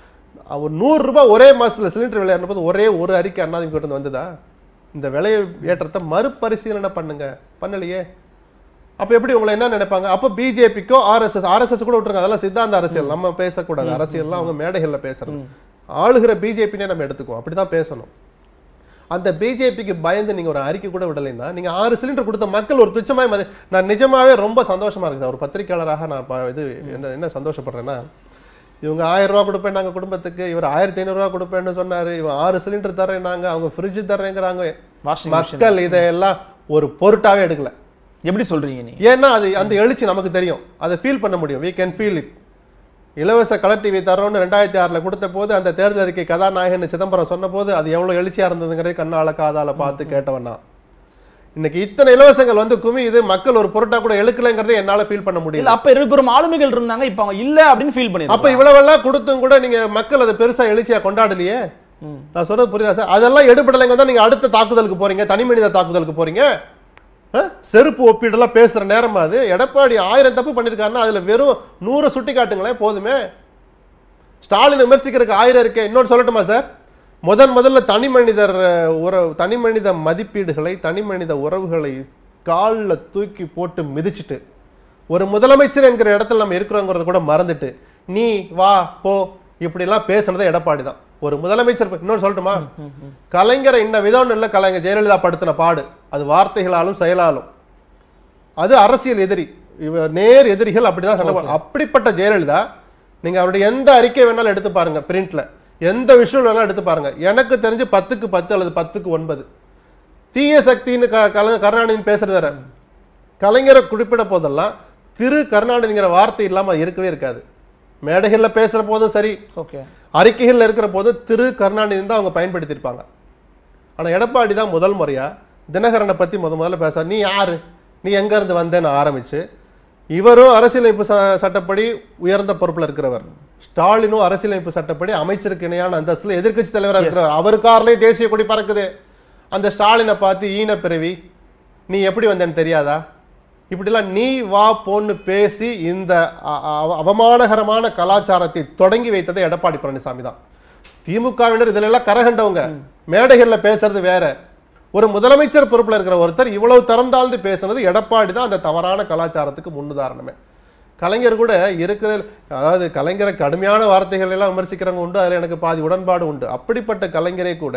ஒரு நூறு ரூபாய் ஒரே மாசத்துல சிலிண்டர் விலை போது ஒரே ஒரு அறிக்கை அண்ணாதிமுக கிட்ட இருந்து வந்ததா இந்த விலை ஏற்றத்தை மறுபரிசீலனை பண்ணுங்க பண்ணலையே அப்ப எப்படி உங்களை என்ன நினைப்பாங்க அப்ப பிஜேபிக்கோ ஆர்எஸ்எஸ் ஆர்எஸ்எஸ் கூட விட்டுருங்க அதெல்லாம் சித்தாந்த அரசியல் நம்ம பேசக்கூடாது அரசியல்லாம் அவங்க மேடைகள்ல பேசுறது ஆளுகிற பிஜேபினே நம்ம எடுத்துக்குவோம் அப்படிதான் பேசணும் அந்த பிஜேபிக்கு பயந்து நீங்க ஒரு அறிக்கை கூட விடலைன்னா நீங்க ஆறு சிலிண்டர் கொடுத்த மக்கள் ஒரு துச்சமாய் மதி நான் நிஜமாவே ரொம்ப சந்தோஷமா இருக்கு சார் ஒரு பத்திரிக்கையாளராக நான் ப- இது என்ன என்ன சந்தோஷப்படுறேன்னா இவங்க ஆயிரம் ரூபா கொடுப்பேன் நாங்க குடும்பத்துக்கு இவர் ஆயிரத்தி ஐநூறுரூவா கொடுப்பேன்னு சொன்னாரு இவன் ஆறு சிலிண்டர் தரேன்னாங்க அவங்க ஃப்ரிட்ஜ் தரேங்கிறாங்க வாஷிங் மிஷின் மக்கள் இதையெல்லாம் ஒரு பொருட்டாவே எடுக்கல எப்படி சொல்றீங்க நீங்க ஏன்னா அது அந்த எழுச்சி நமக்கு தெரியும் அதை ஃபீல் பண்ண முடியும் we can feel it இலவச கலர் டிவி தரோன்னு ரெண்டாயிரத்தி ஆறுல கொடுத்த போது அந்த தேர்தல் அறிக்கை கதாநாயகன் சிதம்பரம் சொன்ன போது அது எவ்வளவு எழுச்சியா இருந்ததுங்கிறதை கண்ணால காதால பார்த்து கேட்டவன் நான் இன்னைக்கு இத்தனை இலவசங்கள் வந்து குமியுது மக்கள் ஒரு பொருட்டா கூட எழுக்கலைங்கிறதை என்னால ஃபீல் பண்ண முடியல இல்ல அப்ப ரெண்டு பேரும் ஆளுமைகள் இருந்தாங்க இப்ப அவங்க இல்ல அப்படின்னு ஃபீல் அப்ப பண்ணிருக்காங்க இவ்வளவெல்லாம் கொடுத்தும் கூட நீங்க மக்கள் அதை பெருசா எழுச்சியா கொண்டாடலையே ம். நான் சொல்றது புரியுதா சார் அதெல்லாம் எடுபடலைங்க தான் நீங்க அடுத்த தாக்குதலுக்கு போறீங்க தனி மனித தாக்குதலுக்கு போறீங்க ஆ? செருப்பு ஒப்பீடெல்லாம் பேசுற நேரமா அது எடப்பாடி ஆயிரம் தப்பு பண்ணிருக்காருன்னா அதுல வெறும் நூறு சுட்டி காட்டுங்களேன் போதுமே ஸ்டாலின் விமர்சிக்கிறதுக்கு ஆயிரம் இருக்கே இன்னொன்று சொல்லட்டுமா சார் முதன் முதல்ல தனி மனிதர் அஹ், உறவு தனி மனித மதிப்பீடுகளை தனி மனித உறவுகளை காலில் தூக்கி போட்டு மிதிச்சிட்டு ஒரு முதலமைச்சர் என்கிற இடத்துல நம்ம இருக்கிறோங்கிறத கூட மறந்துட்டு நீ வா போ இப்படிலாம் பேசுனது எடப்பாடி தான் ஒரு முதலமைச்சர் இன்னொன்று சொல்லட்டுமா கலைஞரை இன்ன விதம்னு இல்லை கலைஞர் ஜெயலலிதா படுத்தின பாடு அது வார்த்தைகளாலும் செயலாலும் அது அரசியல் எதிரி இவ நேர் எதிரிகள் அப்படிதான் சண்டை போடு- அப்படிப்பட்ட ஜெயலலிதா நீங்க அவருடைய எந்த அறிக்கை வேணாலும் எடுத்து பாருங்க பிரிண்ட்ல எந்த விஷயம் வேணாலும் எடுத்து பாருங்க எனக்கு தெரிஞ்சு பத்துக்கு பத்து அல்லது பத்துக்கு ஒன்பது தீய சக்தின்னு க- கல- கருணாநிதி பேசுறது வேற கலைஞரை குறிப்பிட போதெல்லாம் திரு கருணாநிதிங்கிற வார்த்தை இல்லாம இருக்கவே இருக்காது மேடைகள்ல பேசுற போதும் சரி ஓகே அறிக்கைகள்ல இருக்கிற போது திரு கருணாநிதி தான் அவங்க பயன்படுத்தியிருப்பாங்க ஆனா எடப்பாடி தான் முதல் முறையா தினகரனை பத்தி முத முதல்ல பேச நீ யாரு நீ எங்க இருந்து வந்தேன்னு ஆரம்பிச்சு இவரும் அரசியலமைப்பு ச- சட்டப்படி உயர்ந்த பொறுப்புல இருக்கிறவர் ஸ்டாலினும் அரசியலமைப்பு சட்டப்படி அமைச்சருக்கு இணையான அந்தஸ்துல எதிர்க்கட்சி தலைவரா இருக்கிறவர் அவர் கார்லயும் தேசிய கொடி பறக்குது அந்த ஸ்டாலினை பார்த்து ஈன பிறவி நீ எப்படி வந்தேன்னு தெரியாதா இப்படிலாம் நீ வா போன்னு பேசி இந்த அ- அ- அவமானகரமான கலாச்சாரத்தை தொடங்கி வைத்தது எடப்பாடி பழனிசாமி தான் திமுகவினர் இதுல எல்லாம் கரகண்டவங்க மேடைகள்ல பேசுறது வேற ஒரு முதலமைச்சர் பொறுப்புல இருக்கிற ஒருத்தர் இவ்வளவு தரம் தாழ்ந்து பேசுனது எடப்பாடி தான் அந்த தவறான கலாச்சாரத்துக்கு முன்னுதாரணமே கலைஞர் கூட இருக்கிற அதாவது கலைஞரை கடுமையான வார்த்தைகள் எல்லாம் விமர்சிக்கிறவங்க உண்டு அதுல எனக்கு பாதி உடன்பாடு உண்டு அப்படிப்பட்ட கலைஞரை கூட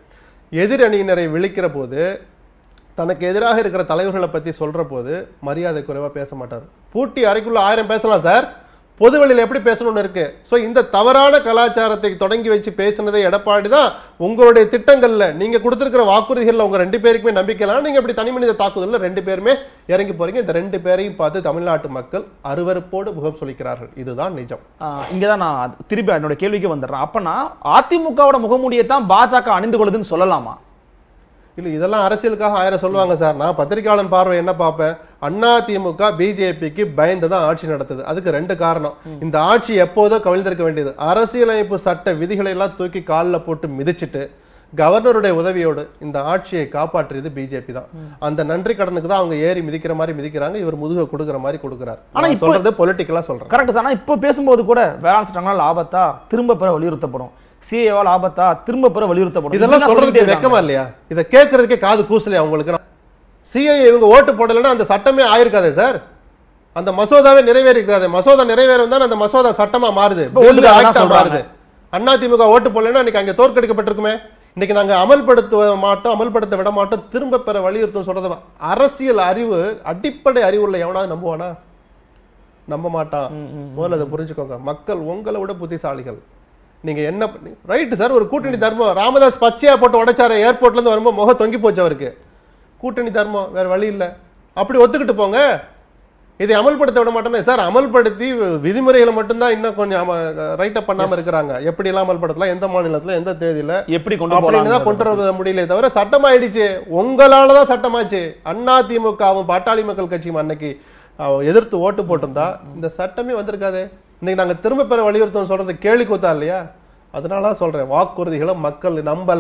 எதிரணியினரை விழிக்கிற போது தனக்கு எதிராக இருக்கிற தலைவர்களை பத்தி சொல்ற போது மரியாதை குறைவா பேச மாட்டார் பூட்டி அறைக்குள்ள ஆயிரம் பேசலாம் சார் பொதுவெளியில் எப்படி பேசணும்னு இருக்கு ஸோ இந்த தவறான கலாச்சாரத்தை தொடங்கி வச்சு பேசுனதே எடப்பாடி தான் உங்களுடைய திட்டங்கள்ல நீங்க கொடுத்திருக்கிற வாக்குறுதிகள்ல உங்க ரெண்டு பேருக்குமே நம்பிக்கைலாம் நீங்க இப்படி தனி மனித தாக்குதல்ல ரெண்டு பேருமே இறங்கி போறீங்க இந்த ரெண்டு பேரையும் பார்த்து தமிழ்நாட்டு மக்கள் அருவருப்போடு முகம் சொல்லிக்கிறார்கள் இதுதான் நிஜம் ஆஹ் இங்கதான் நான் திருப்பி என்னோட கேள்விக்கு வந்துடுறேன் அப்பனா அதிமுகவோட முகமூடியை தான் பாஜக அணிந்து கொள்ளுதுன்னு சொல்லலாமா இல்ல இதெல்லாம் அரசியலுக்காக ஆயிரம் சொல்லுவாங்க சார் நான் பத்திரிகையாளன் பார்வை என்ன பார்ப்பேன் அண்ணா திமுக பிஜேபிக்கு பயந்து தான் ஆட்சி நடத்துது அதுக்கு ரெண்டு காரணம் இந்த ஆட்சி எப்போதோ கவிழ்ந்திருக்க வேண்டியது அரசியலமைப்பு சட்ட விதிகளை எல்லாம் தூக்கி காலில் போட்டு மிதிச்சிட்டு கவர்னருடைய உதவியோடு இந்த ஆட்சியை காப்பாற்றியது பிஜேபி தான் அந்த நன்றி கடனுக்கு தான் அவங்க ஏறி மிதிக்கிற மாதிரி மிதிக்கிறாங்க இவர் முதுக கொடுக்குற மாதிரி கொடுக்குறாரு ஆனா நான் இப்போ- சொல்றது பொலிட்டிக்கலா சொல்றேன் கரெக்ட் சார் ஆனா இப்போ பேசும்போது கூட வேளாண் சட்டங்களால் ஆபத்தா திரும்ப பெற வலியுறுத்தப்படும் சிஏவால் ஆபத்தா திரும்ப பெற வலியுறுத்தப்படும் இதெல்லாம் இப்படிலாம் சொல்றதுக்கு சொல்லிட்டே வெக்கமா இல்லையா இதை கேட்கறதுக்கே காது கூசலையா உங்களுக்கு சிஐ இவங்க ஓட்டு போடலைன்னா அந்த சட்டமே ஆயிருக்காதே சார் அந்த மசோதாவே நிறைவேறிக்கிறாது மசோதா நிறைவேறும் தான் அந்த மசோதா சட்டமா மாறுது இப்ப bill ஒண்ணுக்கு act ஆ அதான் சொல்றாங்க. மாறுது அண்ணா திமுக ஓட்டு போடலைன்னா இன்னைக்கு அங்க தோற்கடிக்கப்பட்டிருக்குமே இன்னைக்கு நாங்க அமல்படுத்த மாட்டோம் அமல்படுத்த விட மாட்டோம் திரும்ப பெற வலியுறுத்தும் சொல்றது அரசியல் அறிவு அடிப்படை அறிவு உள்ள எவனாவது நம்புவானா நம்ப மாட்டான் முதல்ல அதை புரிஞ்சுக்கோங்க மக்கள் உங்களை விட புத்திசாலிகள் நீங்க என்ன ரைட்டு சார் ஒரு கூட்டணி தர்மம் ராமதாஸ் பச்சையா போட்டு உடைச்சாரு ஏர்போர்ட்ல இருந்து வரும்போது முகம் தொங்கி போச்சு அவருக்கு கூட்டணி தர்மம் வேற வழி இல்ல அப்படி ஒத்துக்கிட்டு போங்க இதை அமல்படுத்த விட மாட்டேன்னு சார் அமல்படுத்தி விதிமுறைகளை மட்டும்தான் இன்னும் கொஞ்சம் ரைட்டப் பண்ணாம இருக்கிறாங்க எப்படி எல்லாம் அமல்படுத்தலாம் எந்த மாநிலத்துல எந்த தேதியில எப்படி கொண்டு அப்படின்னு தான் போகலாம் கொண்டு வர முடியல தவிர சட்டம் ஆயிடுச்சு உங்களால தான் சட்டமாச்சு அண்ணா திமுகவும் பாட்டாளி மக்கள் கட்சியும் அன்னைக்கு அஹ், எதிர்த்து ஓட்டு போட்டிருந்தா இந்த சட்டமே வந்திருக்காதே இன்னைக்கு நாங்க திரும்ப பெற வலியுறுத்தம் சொல்றது கேலி கூத்தா இல்லையா அதனால தான் சொல்றேன் வாக்குறுதிகளை மக்கள் நம்பல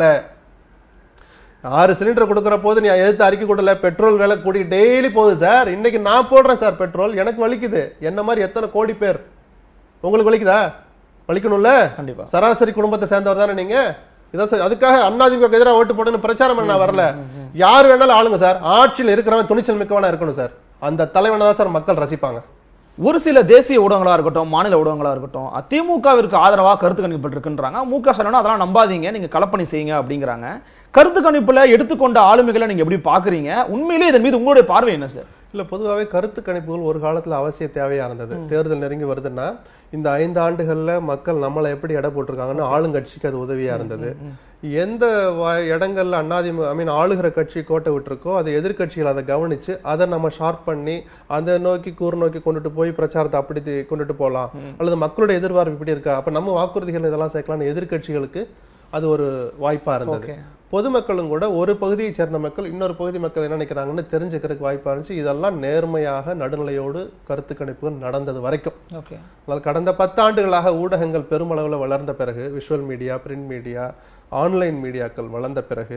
ஆறு சிலிண்டர் கொடுக்குற போது நீ எதிர்த்து அறிக்கை கொடுல பெட்ரோல் விலை கூடி டெய்லி போகுது சார் இன்னைக்கு நான் போடுறேன் சார் பெட்ரோல் எனக்கு வலிக்குது என்ன மாதிரி எத்தனை கோடி பேர் உங்களுக்கு வலிக்குதா வலிக்கணும்ல கண்டிப்பா சராசரி குடும்பத்தை சேர்ந்தவர் தானே நீங்க இதான் சார் அதுக்காக அண்ணாதிமுக எதிராக ஓட்டு போட்டுன்னு பிரச்சாரம் பண்ண வரல யார் வேணாலும் ஆளுங்க சார் ஆட்சியில் இருக்கிறவன் துணிச்சல் மிக்கவனா இருக்கணும் சார் அந்த தலைவனை தான் சார் மக்கள் ரசிப்பாங்க ஒரு சில தேசிய ஊடகங்களா இருக்கட்டும் மாநில ஊடகங்களா இருக்கட்டும் திமுகவிற்கு ஆதரவா கருத்து கணிப்பு இருக்குன்றாங்க மு க ஸ்டாலின் அதெல்லாம் நம்பாதீங்க நீங்க கலப்பணி செய்யுங்க அப்படிங்கிறாங்க கருத்து கணிப்புல எடுத்துக்கொண்ட ஆளுமைகளை நீங்க எப்படி பாக்குறீங்க உண்மையிலேயே இதன் மீது உங்களுடைய பார்வை என்ன சார் இல்ல பொதுவாகவே கருத்து கணிப்புகள் ஒரு காலத்துல அவசிய தேவையா இருந்தது தேர்தல் நெருங்கி வருதுன்னா இந்த ஐந்து ஆண்டுகள்ல மக்கள் நம்மளை எப்படி எடை போட்டிருக்காங்கன்னு ஆளுங்கட்சிக்கு அது உதவியா இருந்தது எந்த வ- இடங்கள்ல அண்ணாதிமுக ஐ மீன் ஆளுகிற கட்சி கோட்டை விட்டுருக்கோ அதை எதிர்க்கட்சிகள் அதை கவனிச்சு அதை நம்ம ஷார்ப் பண்ணி அதை நோக்கி கூறு நோக்கி கொண்டுட்டு போய் பிரச்சாரத்தை அப்படி தி- கொண்டுட்டு போகலாம் அல்லது மக்களுடைய எதிர்பார்ப்பு இப்படி இருக்கா அப்ப நம்ம வாக்குறுதிகள் இதெல்லாம் சேர்க்கலாம்னு எதிர்க்கட்சிகளுக்கு அது ஒரு வாய்ப்பா இருந்தது ஓகே பொதுமக்களும் கூட ஒரு பகுதியை சேர்ந்த மக்கள் இன்னொரு பகுதி மக்கள் என்ன நினைக்கிறாங்கன்னு தெரிஞ்சுக்கிறதுக்கு வாய்ப்பா இருந்துச்சு இதெல்லாம் நேர்மையாக நடுநிலையோடு கருத்து கணிப்புகள் நடந்தது வரைக்கும் ஓகே ஆனால் கடந்த பத்தாண்டுகளாக ஊடகங்கள் பெருமளவில் வளர்ந்த பிறகு visual media print media online மீடியாக்கள் வளர்ந்த பிறகு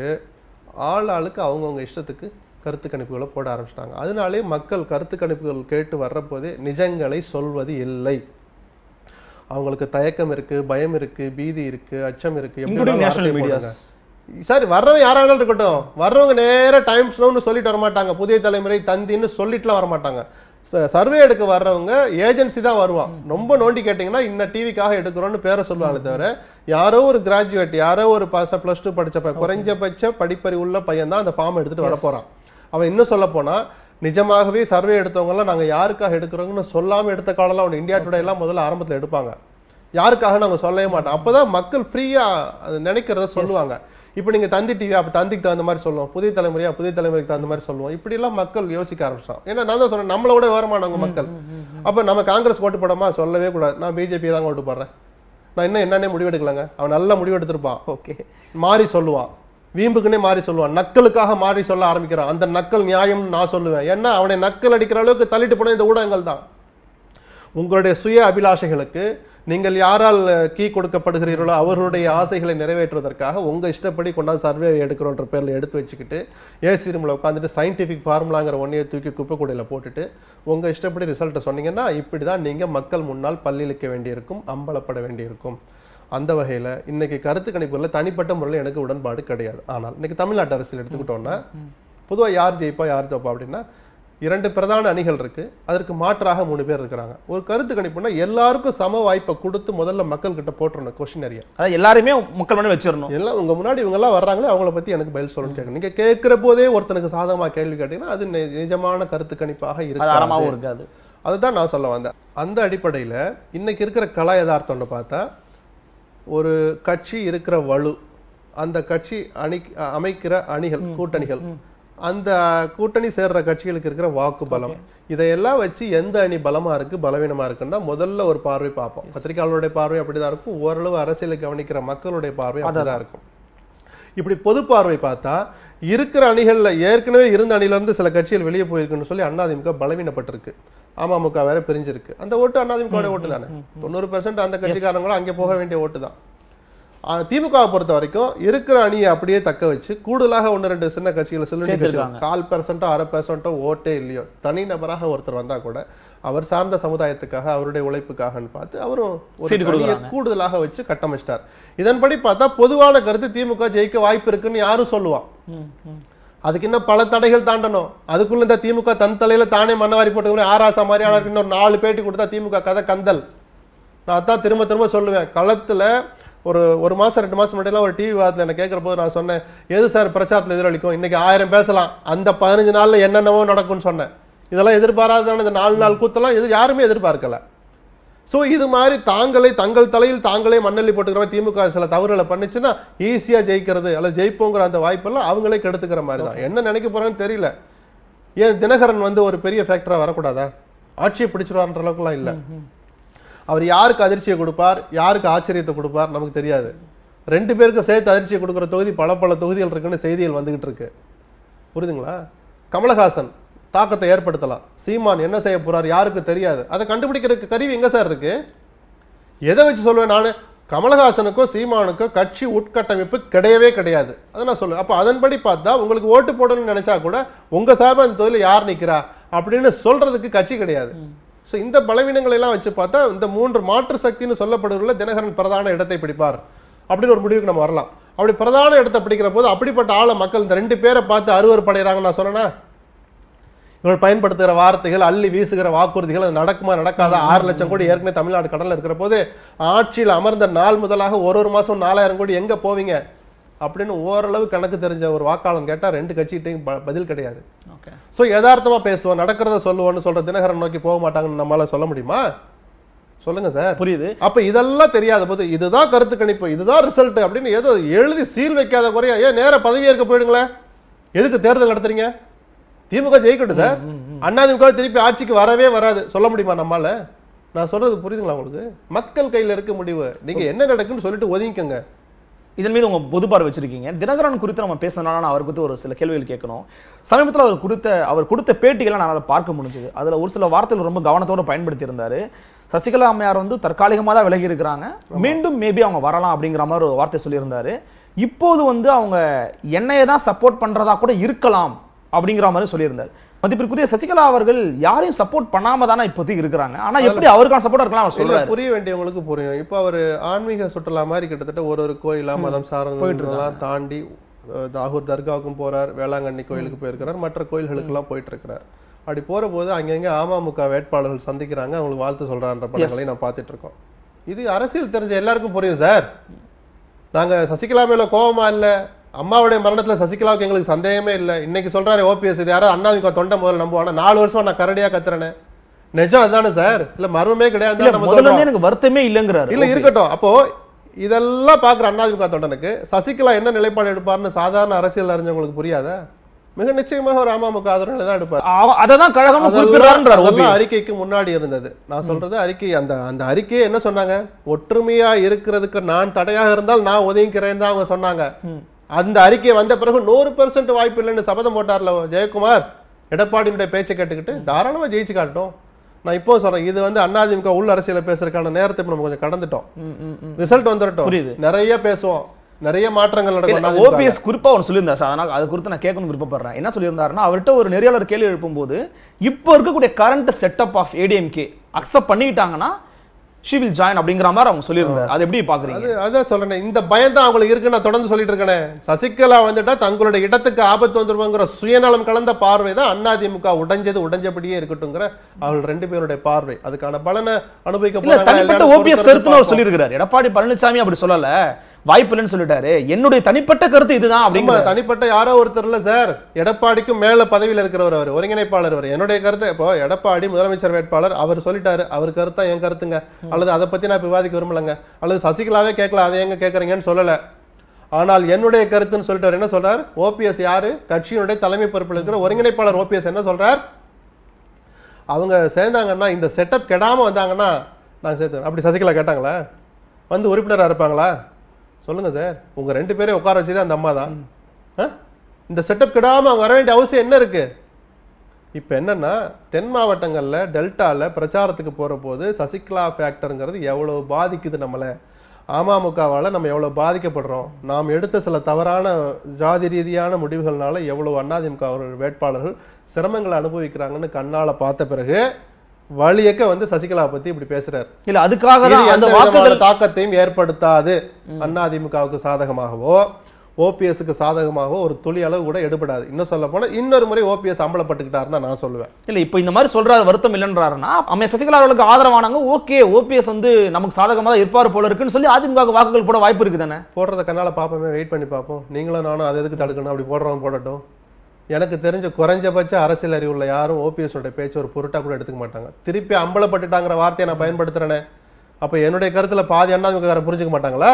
ஆள் ஆளுக்கு அவங்கவுங்க இஷ்டத்துக்கு கருத்து கணிப்புகளை போட ஆரம்பிச்சிட்டாங்க அதனாலே மக்கள் கருத்து கணிப்புகள் கேட்டு வர்றபோதே நிஜங்களை சொல்வது இல்லை அவங்களுக்கு தயக்கம் இருக்கு பயம் இருக்கு பீதி இருக்கு அச்சம் இருக்கு எப்படி இன்க்ளூடிங் வேணாலும் நேஷனல் வார்த்தையை போடுங்க. மீடியாஸ் சரி வர்றவங்க யாரா வேணாலும் இருக்கட்டும் வர்றவங்க நேரா டைம்ஸ் நோன்னு சொல்லிட்டு வர மாட்டாங்க புதிய தலைமுறை தந்தின்னு சொல்லிட்டுலாம் வர மாட்டாங்க சர்வே எடுக்க வர்றவங்க ஏஜென்சி தான் வருவான் ரொம்ப நோண்டி கேட்டிங்கன்னா இன்ன டிவிக்காக எடுக்கிறோம்னு பேரை சொல்லுவாங்களே தவிர யாரோ ஒரு கிராஜுவேட் யாரோ ஒரு பாச ப்ளஸ் டூ படிச்ச பையன் குறைஞ்சபட்ச படிப்பறி உள்ள பையன் தான் அந்த ஃபார்ம் எடுத்துட்டு வர போறான் அவன் இன்னும் சொல்ல போனா நிஜமாகவே சர்வே எடுத்தவங்கலாம் நாங்க யாருக்காக எடுக்கிறோங்கன்னு சொல்லாம எடுத்த காலம்லாம் அவன் இந்தியா டுடே எல்லாம் முதல்ல ஆரம்பத்துல எடுப்பாங்க யாருக்காக நாங்க சொல்லவே மாட்டோம் அப்பதான் மக்கள் ஃப்ரீயா அது நினைக்கிறத சொல்லுவாங்க இப்போ நீங்க தந்தி டிவி அப்ப தந்திக்கு தகுந்த மாதிரி சொல்லுவோம் புதிய தலைமுறையா புதிய தலைமுறைக்கு தகுந்த மாதிரி சொல்லுவோம் இப்படி எல்லாம் மக்கள் யோசிக்க ஆரம்பிச்சிட்டோம் ஏன்னா நான் தான் சொன்னேன் நம்மளோட விவரமானவங்க மக்கள் அப்ப நம்ம காங்கிரஸ் ஓட்டு போடாமா சொல்லவே கூடாது நான் பிஜேபி தான் ஓட்டு போடுறேன் நான் இன்னும் என்னன்னே முடிவெடுக்கலங்க அவன் நல்ல முடிவெடுத்திருப்பான் ஓகே மாறி சொல்லுவான் வீம்புக்குன்னே மாறி சொல்லுவான் நக்கலுக்காக மாறி சொல்ல ஆரம்பிக்கிறான் அந்த நக்கல் நியாயம்னு நான் சொல்லுவேன் ஏன்னா அவனை நக்கல் அடிக்கிற அளவுக்கு தள்ளிட்டு போன இந்த ஊடகங்கள் தான் உங்களுடைய சுய அபிலாஷைகளுக்கு நீங்கள் யாரால் கீ கொடுக்கப்படுகிறீர்களோ அவர்களுடைய ஆசைகளை நிறைவேற்றுவதற்காக உங்க இஷ்டப்படி கொண்டாந்து சர்வே எடுக்கிறோன்ற பேர்ல எடுத்து வச்சுக்கிட்டு ஏசி ரூமில் உட்காந்துட்டு சயின்டிஃபிக் ஃபார்முலாங்கிற ஒன்றையை தூக்கி குப்பை கூடையில போட்டுட்டு உங்க இஷ்டப்படி ரிசல்ட்டை சொன்னீங்கன்னா இப்படி தான் நீங்க மக்கள் முன்னால் பல்லிழிக்க வேண்டியிருக்கும் அம்பலப்பட வேண்டியிருக்கும் அந்த வகையில இன்னைக்கு கருத்து கணிப்புல தனிப்பட்ட முறையில் எனக்கு உடன்பாடு கிடையாது ஆனால் இன்னைக்கு தமிழ்நாட்டு அரசியல் எடுத்துக்கிட்டோம்னா பொதுவா யார் ஜெயிப்பா யார் ஜெயிப்பா அப்படின்னா இரண்டு பிரதான அணிகள் இருக்கு அதற்கு மாற்றாக மூணு பேர் இருக்கிறாங்க ஒரு கருத்து கணிப்புனா எல்லாருக்கும் சம வாய்ப்பை கொடுத்து முதல்ல மக்கள் கிட்ட போட்டுறணும் கொஸ்டின் அதாவது எல்லாருமே மக்கள் முன்னாடி வச்சிடணும் எல்லாம் உங்க முன்னாடி இவங்க எல்லாம் வர்றாங்களே அவங்கள பத்தி எனக்கு பதில் சொல்லணும்னு கேட்கணும் நீங்க கேட்கிற போதே ஒருத்தனுக்கு சாதகமா கேள்வி கேட்டீங்கன்னா அது நி- நிஜமான கருத்து கணிப்பாக அது இருக்கு அறமாவும் இருக்காது அதுதான் நான் சொல்ல வந்தேன் அந்த அடிப்படையில இன்னைக்கு இருக்கிற கலா யதார்த்தம்னு பார்த்தா ஒரு கட்சி இருக்கிற வலு அந்த கட்சி அணி அமைக்கிற அணிகள் கூட்டணிகள் அந்த கூட்டணி சேர்ற கட்சிகளுக்கு இருக்கிற வாக்கு பலம் இதையெல்லாம் வச்சு எந்த அணி பலமா இருக்கு பலவீனமா இருக்குன்னா முதல்ல ஒரு பார்வை பார்ப்போம் பத்திரிகையாளருடைய பார்வை அப்படிதான் இருக்கும் ஓரளவு அரசியலை கவனிக்கிற மக்களுடைய பார்வை அப்படிதான் இருக்கும் இப்படி பொது பார்வை பார்த்தா இருக்கிற அணிகள்ல ஏற்கனவே இருந்த அணில இருந்து சில கட்சிகள் வெளியே போயிருக்குன்னு சொல்லி அதிமுக பலவீனப்பட்டிருக்கு அமமுக வேற பிரிஞ்சிருக்கு அந்த ஓட்டு அதிமுக ஓட்டு தானே தொண்ணூறு பெர்சென்ட் அந்த கட்சிக்காரங்களும் அங்கே போக வேண்டிய ஓட்டு தான் ஆனா, திமுகவை பொறுத்த வரைக்கும் இருக்கிற அணியை அப்படியே தக்க வச்சு கூடுதலாக ஒன்று ரெண்டு சின்ன கட்சிகள் சில்லறை கட்சிகள் சேர்த்திருக்காங்க. கால் பெர்சென்ட்டோ அரை பெர்சென்ட்டோ ஓட்டே இல்லையோ தனி நபராக ஒருத்தர் வந்தா கூட அவர் சார்ந்த சமுதாயத்துக்காக அவருடைய உழைப்புக்காகன்னு பார்த்து அவரும் ஒரு சீட்டு அணியை கொடுக்குறாங்க. கூடுதலாக வச்சு கட்டமைச்சிட்டார் இதன்படி பார்த்தா பொதுவான கருத்து திமுக ஜெயிக்க வாய்ப்பு இருக்குன்னு யாரும் சொல்லுவான் ம், ம். அதுக்கு இன்னும் பல தடைகள் தாண்டணும் அதுக்குள்ள இந்த திமுக தன் தலையில தானே மண்ணவாரி போட்டு ஆராசா மாதிரியான இன்னொரு நாலு பேட்டி கொடுத்தா திமுக கதை கந்தல் நான் அதான் திரும்ப திரும்ப சொல்லுவேன் களத்துல ஒரு ஒரு மாசம் ரெண்டு மாசம் முன்னாடிலாம் ஒரு டிவி வாரத்தில் என்ன கேட்குற போது நான் சொன்னேன் எது சார் பிரச்சாரத்தில் எதிரொலிக்கும் இன்னைக்கு ஆயிரம் பேசலாம் அந்த பதினஞ்சு நாள்ல என்னென்னவோ நடக்கும்னு சொன்னேன் இதெல்லாம் எதிர்பாராதான இந்த நாலு நாள் கூத்தெல்லாம் இது யாருமே எதிர்பார்க்கல ஸோ இது மாதிரி தாங்களே தங்கள் தலையில் தாங்களே மண்ணள்ளி போட்டுக்கிற மாதிரி திமுக சில தவறுகளை பண்ணுச்சுன்னா ஈஸியாக ஜெயிக்கிறது அல்லது ஜெயிப்போங்கிற அந்த வாய்ப்பெல்லாம் அவங்களே கெடுத்துக்கிற மாதிரி தான் என்ன நினைக்க போறாங்கன்னு தெரியல ஏன் தினகரன் வந்து ஒரு பெரிய ஃபேக்டராக வரக்கூடாதா ஆட்சியை பிடிச்சிருவார்ன்ற அளவுக்குலாம் இல்லை அவர் யாருக்கு அதிர்ச்சியை கொடுப்பார் யாருக்கு ஆச்சரியத்தை கொடுப்பார் நமக்கு தெரியாது ரெண்டு பேருக்கும் சேர்த்து அதிர்ச்சியை கொடுக்குற தொகுதி பல பல தொகுதிகள் இருக்குன்னு செய்திகள் வந்துகிட்டு இருக்கு புரியுதுங்களா கமலஹாசன் தாக்கத்தை ஏற்படுத்தலாம் சீமான் என்ன செய்ய போறார் யாருக்கு தெரியாது அதை கண்டுபிடிக்கிறதுக்கு கருவி எங்க சார் இருக்கு எதை வச்சு சொல்லுவேன் நான் கமலஹாசனுக்கோ சீமானுக்கோ கட்சி உட்கட்டமைப்பு கிடையவே கிடையாது அதை நான் சொல்லுவேன் அப்போ அதன்படி பார்த்தா உங்களுக்கு ஓட்டு போடணும்னு நினைச்சா கூட உங்க சார்பா இந்த தொழில் யார் நிக்கிறா அப்படின்னு சொல்றதுக்கு கட்சி கிடையாது ஸோ இந்த பலவீனங்களை எல்லாம் வச்சு பார்த்தா இந்த மூன்று மாற்று சக்தின்னு சொல்லப்படுவதில் தினகரன் பிரதான இடத்தை பிடிப்பார் அப்படின்னு ஒரு முடிவுக்கு நம்ம வரலாம் அப்படி பிரதான இடத்தை பிடிக்கிற போது அப்படிப்பட்ட ஆளை மக்கள் இந்த ரெண்டு பேரை பார்த்து அருவருப்படைகிறாங்கன்னு நான் சொன்னேன்னா இவர்கள் பயன்படுத்துகிற வார்த்தைகள் அள்ளி வீசுகிற வாக்குறுதிகள் அது நடக்குமா நடக்காதா ஆறு லட்சம் கோடி ஏற்கனவே தமிழ்நாடு கடல்ல இருக்கிற போது ஆட்சியில் அமர்ந்த நாள் முதலாக ஒரு ஒரு மாசம் நாலாயிரம் கோடி எங்க போவீங்க அப்படின்னு ஓரளவு கணக்கு தெரிஞ்ச ஒரு வாக்காளன் கேட்டா ரெண்டு கட்சிகிட்டையும் ப- பதில் கிடையாது ஓகே ஸோ யதார்த்தமா பேசுவோம் நடக்கிறத சொல்லுவோம்னு சொல்ற தினகரன் நோக்கி போக மாட்டாங்கன்னு நம்மளால சொல்ல முடியுமா சொல்லுங்க சார் புரியுது அப்ப இதெல்லாம் தெரியாத போது இதுதான் கருத்து கணிப்பு இதுதான் ரிசல்ட் அப்படின்னு ஏதோ எழுதி சீல் வைக்காத குறையா ஏன் நேர பதவியேற்க போயிடுங்களேன் எதுக்கு தேர்தல் நடத்துறீங்க திமுக ஜெயிக்கட்டும் சார் அதிமுக திருப்பி ஆட்சிக்கு வரவே வராது சொல்ல முடியுமா நம்மால நான் சொல்றது புரியுதுங்களா உங்களுக்கு மக்கள் கையில இருக்க முடிவு நீங்க என்ன நடக்குன்னு சொல்லிட்டு ஒதுங்கிக்கங்க இதன் மீது உங்க பொது பார்வை வச்சிருக்கீங்க தினகரன் குறித்து நம்ம பேசினால நான் அவர் குறித்து ஒரு சில கேள்விகள் கேட்கணும் சமீபத்தில் அவர் கொடுத்த அவர் கொடுத்த பேட்டிகளை நான் அதை பார்க்க முடிஞ்சது அதுல ஒரு சில வார்த்தைகள் ரொம்ப கவனத்தோட பயன்படுத்தி இருந்தாரு சசிகலா அம்மையார் வந்து தற்காலிகமாக தான் விலகி இருக்கிறாங்க மீண்டும் மேபி அவங்க வரலாம் அப்படிங்கிற மாதிரி ஒரு வார்த்தை சொல்லியிருந்தாரு இப்போது வந்து அவங்க என்னைய தான் சப்போர்ட் பண்றதா கூட இருக்கலாம் அப்படிங்கிற மாதிரி சொல்லியிருந்தார் மதிப்பிற்குரிய சசிகலா அவர்கள் யாரையும் சப்போர்ட் பண்ணாம தானே இப்போதைக்கு இருக்கிறாங்க ஆனா எப்படி அவருக்கான சப்போர்ட் இருக்கலாம் அவர் இல்ல சொல்றாரு புரிய வேண்டியவங்களுக்கு புரியும் இப்போ அவர் ஆன்மீக சுற்றுலா மாதிரி கிட்டத்தட்ட ஒரு ஒரு கோயிலா மதம் சார்ந்தெல்லாம் தாண்டி அஹ், தாகூர் தர்காவுக்கும் போறார் வேளாங்கண்ணி கோயிலுக்கு போயிருக்கிறார் மற்ற கோயில்களுக்கெல்லாம் போயிட்டு இருக்கிறார் அப்படி போற போது அங்கங்க அமமுக வேட்பாளர்கள் சந்திக்கிறாங்க அவங்களுக்கு வாழ்த்து சொல்றான்ற படங்களையும் நான் பார்த்துட்டு இருக்கோம் இது அரசியல் தெரிஞ்ச எல்லாருக்கும் புரியும் சார் நாங்க சசிகலா மேல கோவமா இல்ல அம்மாவுடைய மரணத்துல சசிகலாவுக்கு எங்களுக்கு சந்தேகமே இல்ல இன்னைக்கு சொல்றாரு ஓபிஎஸ் இது யாரோ அண்ணாதிமுக தொண்டை முதல்ல நம்புவானா நாலு வருஷமா நான் கரடியா கத்துறேனே நிஜம் அதானே சார் இல்ல மர்மமே கிடையாது இல்ல நம்ம முதல்ல சொல்றோம். இருந்தே எனக்கு வருத்தமே இல்லைங்கிறாரு இல்ல இருக்கட்டும் அப்போ இதெல்லாம் பாக்குற அண்ணாதிமுக தொண்டனுக்கு சசிகலா என்ன நிலைப்பாடு எடுப்பார்னு சாதாரண அரசியல் அறிஞ்சவங்களுக்கு புரியாதா மிக நிச்சயமாக ஒரு அமமுக ஆதரவு தான் எடுப்பார் அவ- அததான் கழகம் அதெல்லாம் குறிப்பிடுறாருன்றார் அதெல்லாம் OPS. அறிக்கைக்கு முன்னாடி இருந்தது நான் சொல்றது அறிக்கை அந்த அந்த அறிக்கையை என்ன சொன்னாங்க ஒற்றுமையா இருக்கிறதுக்கு நான் தடையாக இருந்தால் நான் ஒதுங்கிக்கிறேன்னு தான் அவங்க சொன்னாங்க அந்த அறிக்கை வந்த பிறகு நூறு பெர்சன்ட் வாய்ப்பு இல்லைன்னு சபதம் போட்டார்ல ஜெயக்குமார் எடப்பாடியினுடைய பேச்சை கேட்டுக்கிட்டு தாராளமா ஜெயிச்சு காட்டும் நான் இப்போ சொல்றேன் இது வந்து அதிமுக உள் அரசியல பேசுறதுக்கான நேரத்தை இப்ப நம்ம கொஞ்சம் கடந்துட்டோம் ம், ம், ம். ரிசல்ட் வந்துடட்டும் புரியுது. நிறைய பேசுவோம் நிறைய மாற்றங்கள் நடக்கும் இல்ல, அதிமுக ல. ஓபிஎஸ் குறிப்பா ஒன்று சொல்லியிருந்தார் சார் அதனால அது குறித்து நான் கேட்கணும் விருப்பப்படுறேன் என்ன சொல்லியிருந்தாருன்னா அவர்கிட்ட ஒரு நெறியாளர் கேள்வி எழுப்பும்போது இப்போ இருக்கக்கூடிய current setup of ADMK accept பண்ணிக்கிட்டாங்கன்னா ஷி வில் ஜாயின் அப்படிங்கிற மாதிரி அவங்க சொல்லியிருந்தார் அது எப்படி பாக்குறீங்க அது அதான் சொல்றேன் இந்த பயம் தான் அவங்களுக்கு இருக்கு நான் தொடர்ந்து சொல்லிட்டு இருக்கேனே சசிகலா வந்துட்டா தங்களுடைய இடத்துக்கு ஆபத்து வந்துருவாங்கிற சுயநலம் கலந்த பார்வை தான் அதிமுக உடைஞ்சது உடைஞ்சபடியே இருக்கட்டுங்கிற அவர்கள் ரெண்டு பேருடைய பார்வை அதுக்கான பலனை அனுபவிக்க இல்ல போறாங்க தனிப்பட்ட எல்லாரும் ஓபிஎஸ் பொறுத்திருந்து கருத்துன்னு அவர் பார்ப்போம். சொல்லியிருக்கிறார் எடப்பாடி பழனிசாமி அப்படி சொல்லல வாய்ப்பு இல்லைன்னு சொல்லிட்டாரு என்னுடைய தனிப்பட்ட கருத்து இதுதான் ஆமா, அப்படிங்கிற தனிப்பட்ட யாரோ ஒருத்தர் இல்ல சார் எடப்பாடிக்கும் மேல பதவியில் இருக்கிறவர் அவர் ஒருங்கிணைப்பாளர் அவர் என்னுடைய கருத்து இப்போ எடப்பாடி முதலமைச்சர் வேட்பாளர் அவர் சொல்லிட்டாரு அவர் கருத்தா என் கருத்துங்க அல்லது அதை பத்தி நான் இப்ப விவாதிக்க விரும்பலங்க அல்லது சசிகலாவே கேட்கல அதை எங்க கேட்கறீங்கன்னு சொல்லல ஆனால் என்னுடைய கருத்துன்னு சொல்லிட்டு அவர் என்ன சொல்றார் ஓபிஎஸ் யாரு கட்சியினுடைய தலைமை பொறுப்பில் இருக்கிற ஒருங்கிணைப்பாளர் ஓபிஎஸ் என்ன சொல்றார் அவங்க சேர்ந்தாங்கன்னா இந்த செட்டப் கெடாம வந்தாங்கன்னா நாங்க சேர்த்து அப்படி சசிகலா கேட்டாங்களா வந்து உறுப்பினரா இருப்பாங்களா சொல்லுங்க சார் உங்க ரெண்டு பேரையும் உட்கார வச்சதே அந்த அம்மா தான் ஆ? இந்த செட்டப் கிடாம அவங்க வர வேண்டிய அவசியம் என்ன இருக்கு இப்போ என்னன்னா தென் மாவட்டங்கள்ல டெல்டால பிரச்சாரத்துக்கு போற போது சசிகலா ஃபேக்டருங்கிறது எவ்வளவு பாதிக்குது நம்மளை அமமுகவால நம்ம எவ்வளவு பாதிக்கப்படுறோம் நாம் எடுத்த சில தவறான ஜாதி ரீதியான முடிவுகள்னால எவ்வளவு அதிமுக அவர்கள் வேட்பாளர்கள் சிரமங்களை அனுபவிக்கிறாங்கன்னு கண்ணால பார்த்த பிறகு வழியக்க வந்து சசிகலா பத்தி இப்படி பேசுறாரு இல்ல அதுக்காக இது தான் அந்த எந்த வாக்குகள் விதமான தாக்கத்தையும் ஏற்படுத்தாது அதிமுகவுக்கு சாதகமாகவோ ஓபிஎஸ்க்கு சாதகமாகவோ ஒரு துளி அளவு கூட எடுபடாது இன்னும் சொல்ல போனா இன்னொரு முறை ஓபிஎஸ் அம்பலப்பட்டுக்கிட்டாருன்னு தான் நான் சொல்லுவேன் இல்ல இப்போ இந்த மாதிரி சொல்றாரு வருத்தம் இல்லைன்றாருன்னா அம்மையா சசிகலா அவர்களுக்கு ஆதரவானாங்க ஓகே ஓபிஎஸ் வந்து நமக்கு சாதகமா தான் இருப்பார் போல இருக்குன்னு சொல்லி அதிமுக வாக்குகள் போட வாய்ப்பு இருக்கு தானே போடுறத கண்ணால பார்ப்போமே வெயிட் பண்ணி பார்ப்போம் நீங்களும் நானும் அதை எதுக்கு தடுக்கணும் அப்படி போடுறவங்க போடட்டும் எனக்கு தெரிஞ்ச குறைஞ்சபட்ச அரசியல் அறிவுள்ள யாரும் ஓபிஎஸ் உடைய பேச்சு ஒரு பொருட்டா கூட எடுத்துக்க மாட்டாங்க திருப்பி அம்பலப்பட்டுட்டாங்கிற வார்த்தையை நான் பயன்படுத்துறேனே அப்ப என்னுடைய கருத்துல பாதி அண்ணாதிமுக புரிஞ்சுக்க மாட்டாங்களா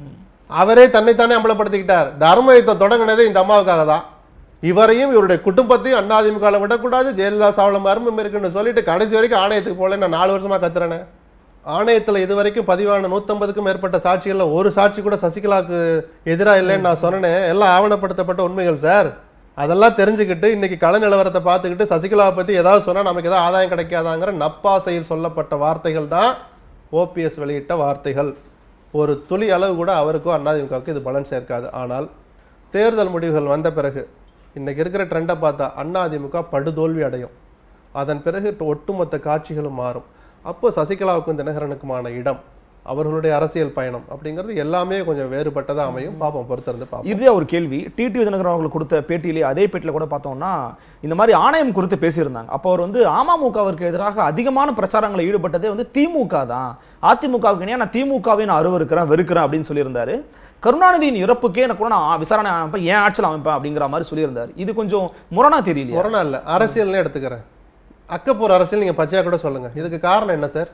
அவரே தன்னைத்தானே அம்பலப்படுத்திக்கிட்டார் தர்ம யுத்தம் தொடங்கினதே இந்த அம்மாவுக்காக தான் இவரையும் இவருடைய குடும்பத்தையும் அண்ணாதிமுக விடக்கூடாது ஜெயலலிதா சாவளம் மர்மம் இருக்குன்னு சொல்லிட்டு கடைசி வரைக்கும் ஆணையத்துக்கு போல நான் நாலு வருஷமா கத்துறேனே ஆணையத்துல இது வரைக்கும் பதிவான நூத்தம்பதுக்கும் மேற்பட்ட சாட்சிகள்ல ஒரு சாட்சி கூட சசிகலாவுக்கு எதிரா இல்லைன்னு நான் சொன்னேன் எல்லாம் ஆவணப்படுத்தப்பட்ட உண்மைகள் சார் அதெல்லாம் தெரிஞ்சுக்கிட்டு இன்னைக்கு கள நிலவரத்தை பார்த்துக்கிட்டு சசிகலாவை பத்தி ஏதாவது சொன்னா நமக்கு ஏதாவது ஆதாயம் கிடைக்காதாங்கிற நப்பாசையில் சொல்லப்பட்ட வார்த்தைகள் தான் ஓபிஎஸ் வெளியிட்ட வார்த்தைகள் ஒரு துளி அளவு கூட அவருக்கோ அதிமுகவுக்கு இது பலன் சேர்க்காது ஆனால் தேர்தல் முடிவுகள் வந்த பிறகு இன்னைக்கு இருக்கிற ட்ரெண்டை பார்த்தா அதிமுக படுதோல்வி அடையும் அதன் பிறகு ஒட்டுமொத்த காட்சிகளும் மாறும் அப்போ சசிகலாவுக்கும் தினகரனுக்குமான இடம் அவர்களுடைய அரசியல் பயணம் அப்படிங்கிறது எல்லாமே கொஞ்சம் வேறுபட்டதா அமையும் பார்ப்போம் பொறுத்திருந்து பார்ப்போம் இறுதியா ஒரு கேள்வி டிடி விதிநகர் அவர்களுக்கு கொடுத்த பேட்டியிலே அதே பேட்டியில கூட பார்த்தோம்னா இந்த மாதிரி ஆணையம் குறித்து பேசியிருந்தாங்க அப்போ அவர் வந்து அமமுகவிற்கு எதிராக அதிகமான பிரச்சாரங்களை ஈடுபட்டதே வந்து திமுக தான் அதிமுகவுக்கு இணையா நான் திமுகவை நான் அருவருக்கிறேன் வெறுக்கிறேன் அப்படின்னு சொல்லியிருந்தாரு கருணாநிதியின் இறப்புக்கே எனக்கு கூட நான் விசாரணை அமைப்பேன் ஏன் ஆட்சியில் அமைப்பேன் அப்படிங்கிற மாதிரி சொல்லியிருந்தாரு இது கொஞ்சம் முரணா தெரியலையா முரணா இல்ல அரசியல்னே எடுத்துக்கிறேன் அக்கப்பூர் அரசியல் நீங்க பச்சையா கூட சொல்லுங்க இதுக்கு காரணம் என்ன சார்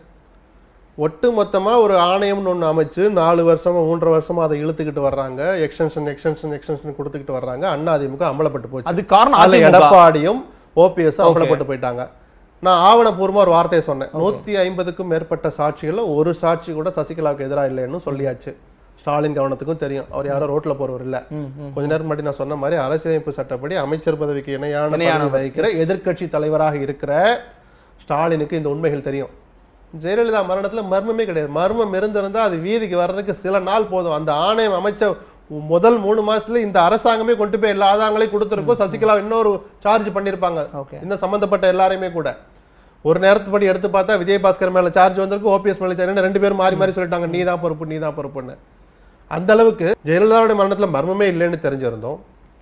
ஒட்டு மொத்தமா ஒரு ஆணையம்னு ஒண்ணு அமைச்சு நாலு வருஷமா மூன்றரை வருஷமா அதை இழுத்துக்கிட்டு வர்றாங்க எக்ஸ்டென்ஷன் எக்ஸ்டென்ஷன் எக்ஸ்டென்ஷன் கொடுத்துக்கிட்டு வர்றாங்க அதிமுக அமலப்பட்டு போச்சு அது காரணம் அதுல அதிமுக. எடப்பாடியும் ஓபிஎஸ் அமலப்பட்டு போயிட்டாங்க நான் ஆவணப்பூர்வமா ஒரு வார்த்தையை சொன்னேன் நூத்தி ஐம்பதுக்கும் மேற்பட்ட சாட்சிகள்ல ஒரு சாட்சி கூட சசிகலாவுக்கு எதிராக இல்லைன்னு சொல்லியாச்சு ஸ்டாலின் கவனத்துக்கும் தெரியும் அவர் யாரும் ரோட்ல போறவர் இல்ல ம், ம். கொஞ்ச நேரம் முன்னாடி நான் சொன்ன மாதிரி அரசியலமைப்பு சட்டப்படி அமைச்சர் பதவிக்கு இணையான இணையான பதவி வகிக்கிற எதிர்க்கட்சி தலைவராக இருக்கிற ஸ்டாலினுக்கு இந்த உண்மைகள் தெரியும் ஜெயலலிதா மரணத்துல மர்மமே கிடையாது மர்மம் இருந்திருந்தா அது வீதிக்கு வர்றதுக்கு சில நாள் போதும் அந்த ஆணையம் அமைச்ச முதல் மூணு மாசத்துல இந்த அரசாங்கமே கொண்டு போய் எல்லா ஆதாரங்களையும் கொடுத்துருக்கோம் சசிகலா இன்னொரு சார்ஜ் பண்ணிருப்பாங்க ஓகே இந்த சம்பந்தப்பட்ட எல்லாரையுமே கூட ஒரு நேரத்துப்படி எடுத்து பார்த்தா விஜயபாஸ்கர் மேல சார்ஜ் வந்திருக்கு ஓபிஎஸ் மேல சார்ஜ் ரெண்டு பேரும் மாறி மாறி சொல்லிட்டாங்க நீ தான் பொறுப்பு நீ தான் பொறுப்புன்னு அந்த அளவுக்கு ஜெயலலிதாவுடைய மரணத்துல மர்மமே இல்லைன்னு தெரிஞ்சிருந்தோம்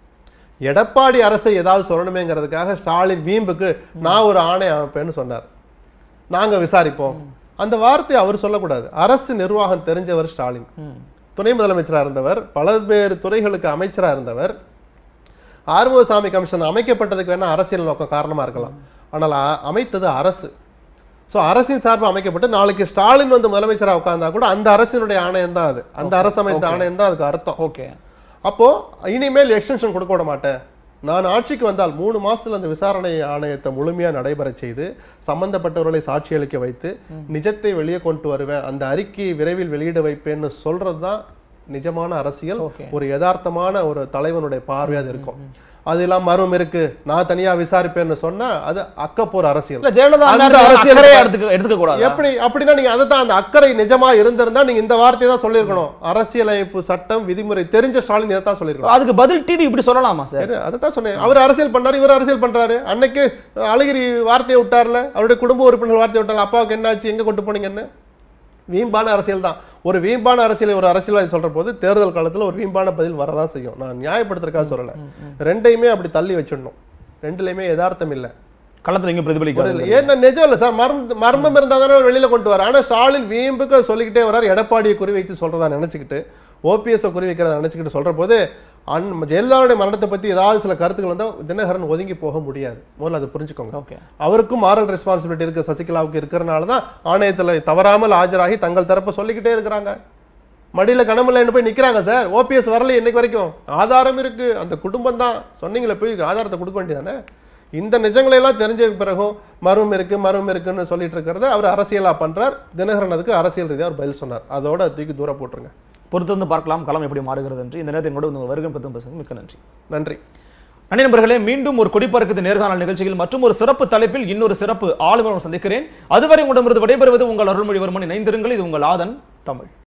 எடப்பாடி அரசை ஏதாவது சொல்லணுமேங்கிறதுக்காக ஸ்டாலின் வீம்புக்கு நான் ஒரு ஆணை அமைப்பேன்னு சொன்னார் நாங்க விசாரிப்போம் அந்த வார்த்தையை அவர் சொல்லக்கூடாது அரசு நிர்வாகம் தெரிஞ்சவர் ஸ்டாலின் ம். துணை முதலமைச்சரா இருந்தவர் பல்வேறு துறைகளுக்கு அமைச்சரா இருந்தவர் ஆறுமுகசாமி கமிஷன் அமைக்கப்பட்டதுக்கு வேணா அரசியல் நோக்கம் காரணமா இருக்கலாம் ஆனால் அ- அமைத்தது அரசு சோ அரசின் சார்பு அமைக்கப்பட்டு நாளைக்கு ஸ்டாலின் வந்து முதலமைச்சரா உட்கார்ந்தா கூட அந்த அரசினுடைய ஆணையம் தான் அது அந்த அரசு அமைத்த ஆணையம் தான் அதுக்கு அர்த்தம் ஓகே அப்போ இனிமேல் எக்ஸ்டென்ஷன் கொடுக்க விட மாட்டேன் நான் ஆட்சிக்கு வந்தால் மூணு மாசத்துல அந்த விசாரணை ஆணையத்தை முழுமையா நடைபெற செய்து சம்பந்தப்பட்டவர்களை சாட்சி அளிக்க வைத்து நிஜத்தை வெளியே கொண்டு வருவேன் அந்த அறிக்கையை விரைவில் வெளியிட வைப்பேன்னு சொல்றது தான் நிஜமான அரசியல் ஓகே ஒரு யதார்த்தமான ஒரு தலைவனுடைய பார்வை அது இருக்கும் அது எல்லாம் மர்மம் இருக்கு நான் தனியா விசாரிப்பேன்னு சொன்னா அது அக்கப்போர் அரசியல் இல்ல ஜெயலலிதா அந்த அண்ணா அரசியல் அக்கறையா எடுத்துக்க எடுத்துக்க கூடாது எப்படி அப்படின்னா நீங்க அதைத்தான் அந்த அக்கறை நிஜமா இருந்திருந்தா நீங்க இந்த வார்த்தையை தான் சொல்லியிருக்கணும் அரசியலமைப்பு சட்டம் விதிமுறை தெரிஞ்ச ஸ்டாலின் இதை தான் சொல்லியிருக்கணும் அதுக்கு பதில் டிடி இப்படி சொல்லலாமா சார் சரி, அதைத்தான் சொன்னேன் அவர் அரசியல் பண்ணாரு இவர் அரசியல் பண்றாரு அன்னைக்கு அழகிரி வார்த்தையை விட்டார்ல அவருடைய குடும்ப உறுப்பினர் வார்த்தையை விட்டார்ல அப்பாவுக்கு என்னாச்சு எங்க கொண்டு போனீங்கன்னு வீம்பான அரசியல் தான் ஒரு வீம்பான அரசியலை ஒரு அரசியல்வாதி சொல்ற போது தேர்தல் காலத்துல ஒரு வீம்பான பதில் வரதான் செய்யும் நான் நியாயப்படுத்துறதுக்காக சொல்லல ரெண்டையுமே அப்படி தள்ளி வச்சிடணும் ரெண்டுலையுமே யதார்த்தம் இல்லை களத்துல எங்க ஒரு பிரதிபலிக்காது இல்ல. ஏன்னா நிஜம் இல்லை சார் மர்மம் மர்மம் இருந்தால் தானே அவர் வெளியில கொண்டு வர ஆனா ஸ்டாலின் வீம்புக்கு சொல்லிக்கிட்டே வர்றார் எடப்பாடியை குறிவைத்து சொல்றதா நினைச்சுக்கிட்டு ஓபிஎஸ் குறி வைக்கிறதா நினைச்சுக்கிட்டு சொல்ற போது அன் ஜெயலலிதாவுடைய மரணத்தை பத்தி ஏதாவது சில கருத்துக்கள் வந்தா தினகரன் ஒதுங்கி போக முடியாது முதல்ல அதை புரிஞ்சுக்கோங்க ஓகே அவருக்கும் மாரல் ரெஸ்பான்சிபிலிட்டி இருக்கு சசிகலாவுக்கு இருக்கிறனால தான் ஆணையத்துல தவறாமல் ஆஜராகி தங்கள் தரப்பை சொல்லிக்கிட்டே இருக்கிறாங்க மடியில கனமில்லைன்னு போய் நிக்கிறாங்க சார் ஓபிஎஸ் வரல இன்னைக்கு வரைக்கும் ஆதாரம் இருக்கு அந்த குடும்பம் தான் சொன்னீங்களே போய் ஆதாரத்தை கொடுக்க வேண்டியதானே இந்த நிஜங்களை எல்லாம் தெரிஞ்ச பிறகும் மர்மம் இருக்கு மர்மம் இருக்குன்னு சொல்லிட்டு இருக்கிறத அவர் அரசியலா பண்றார் தினகரன் அதுக்கு அரசியல் ரீதியா அவர் பதில் சொன்னார் அதோட தூக்கி தூர போட்டுருங்க பொறுத்திருந்து பார்க்கலாம் களம் எப்படி மாறுகிறது என்று இந்த நேரத்தில் கூட உங்கள் வருகை பற்றி பேசுங்க மிக்க நன்றி நன்றி நன்றி நண்பர்களே மீண்டும் ஒரு கொடிப்பறக்குது நேர்காணல் நிகழ்ச்சியில் மற்றும் ஒரு சிறப்பு தலைப்பில் இன்னொரு சிறப்பு ஆளுநரும் சந்திக்கிறேன் அதுவரை உங்களிடமிருந்து விடைபெறுவது உங்கள் அருள்மொழிவர்மன் இணைந்திருங்கள் இது உங்கள் ஆதன் தமிழ்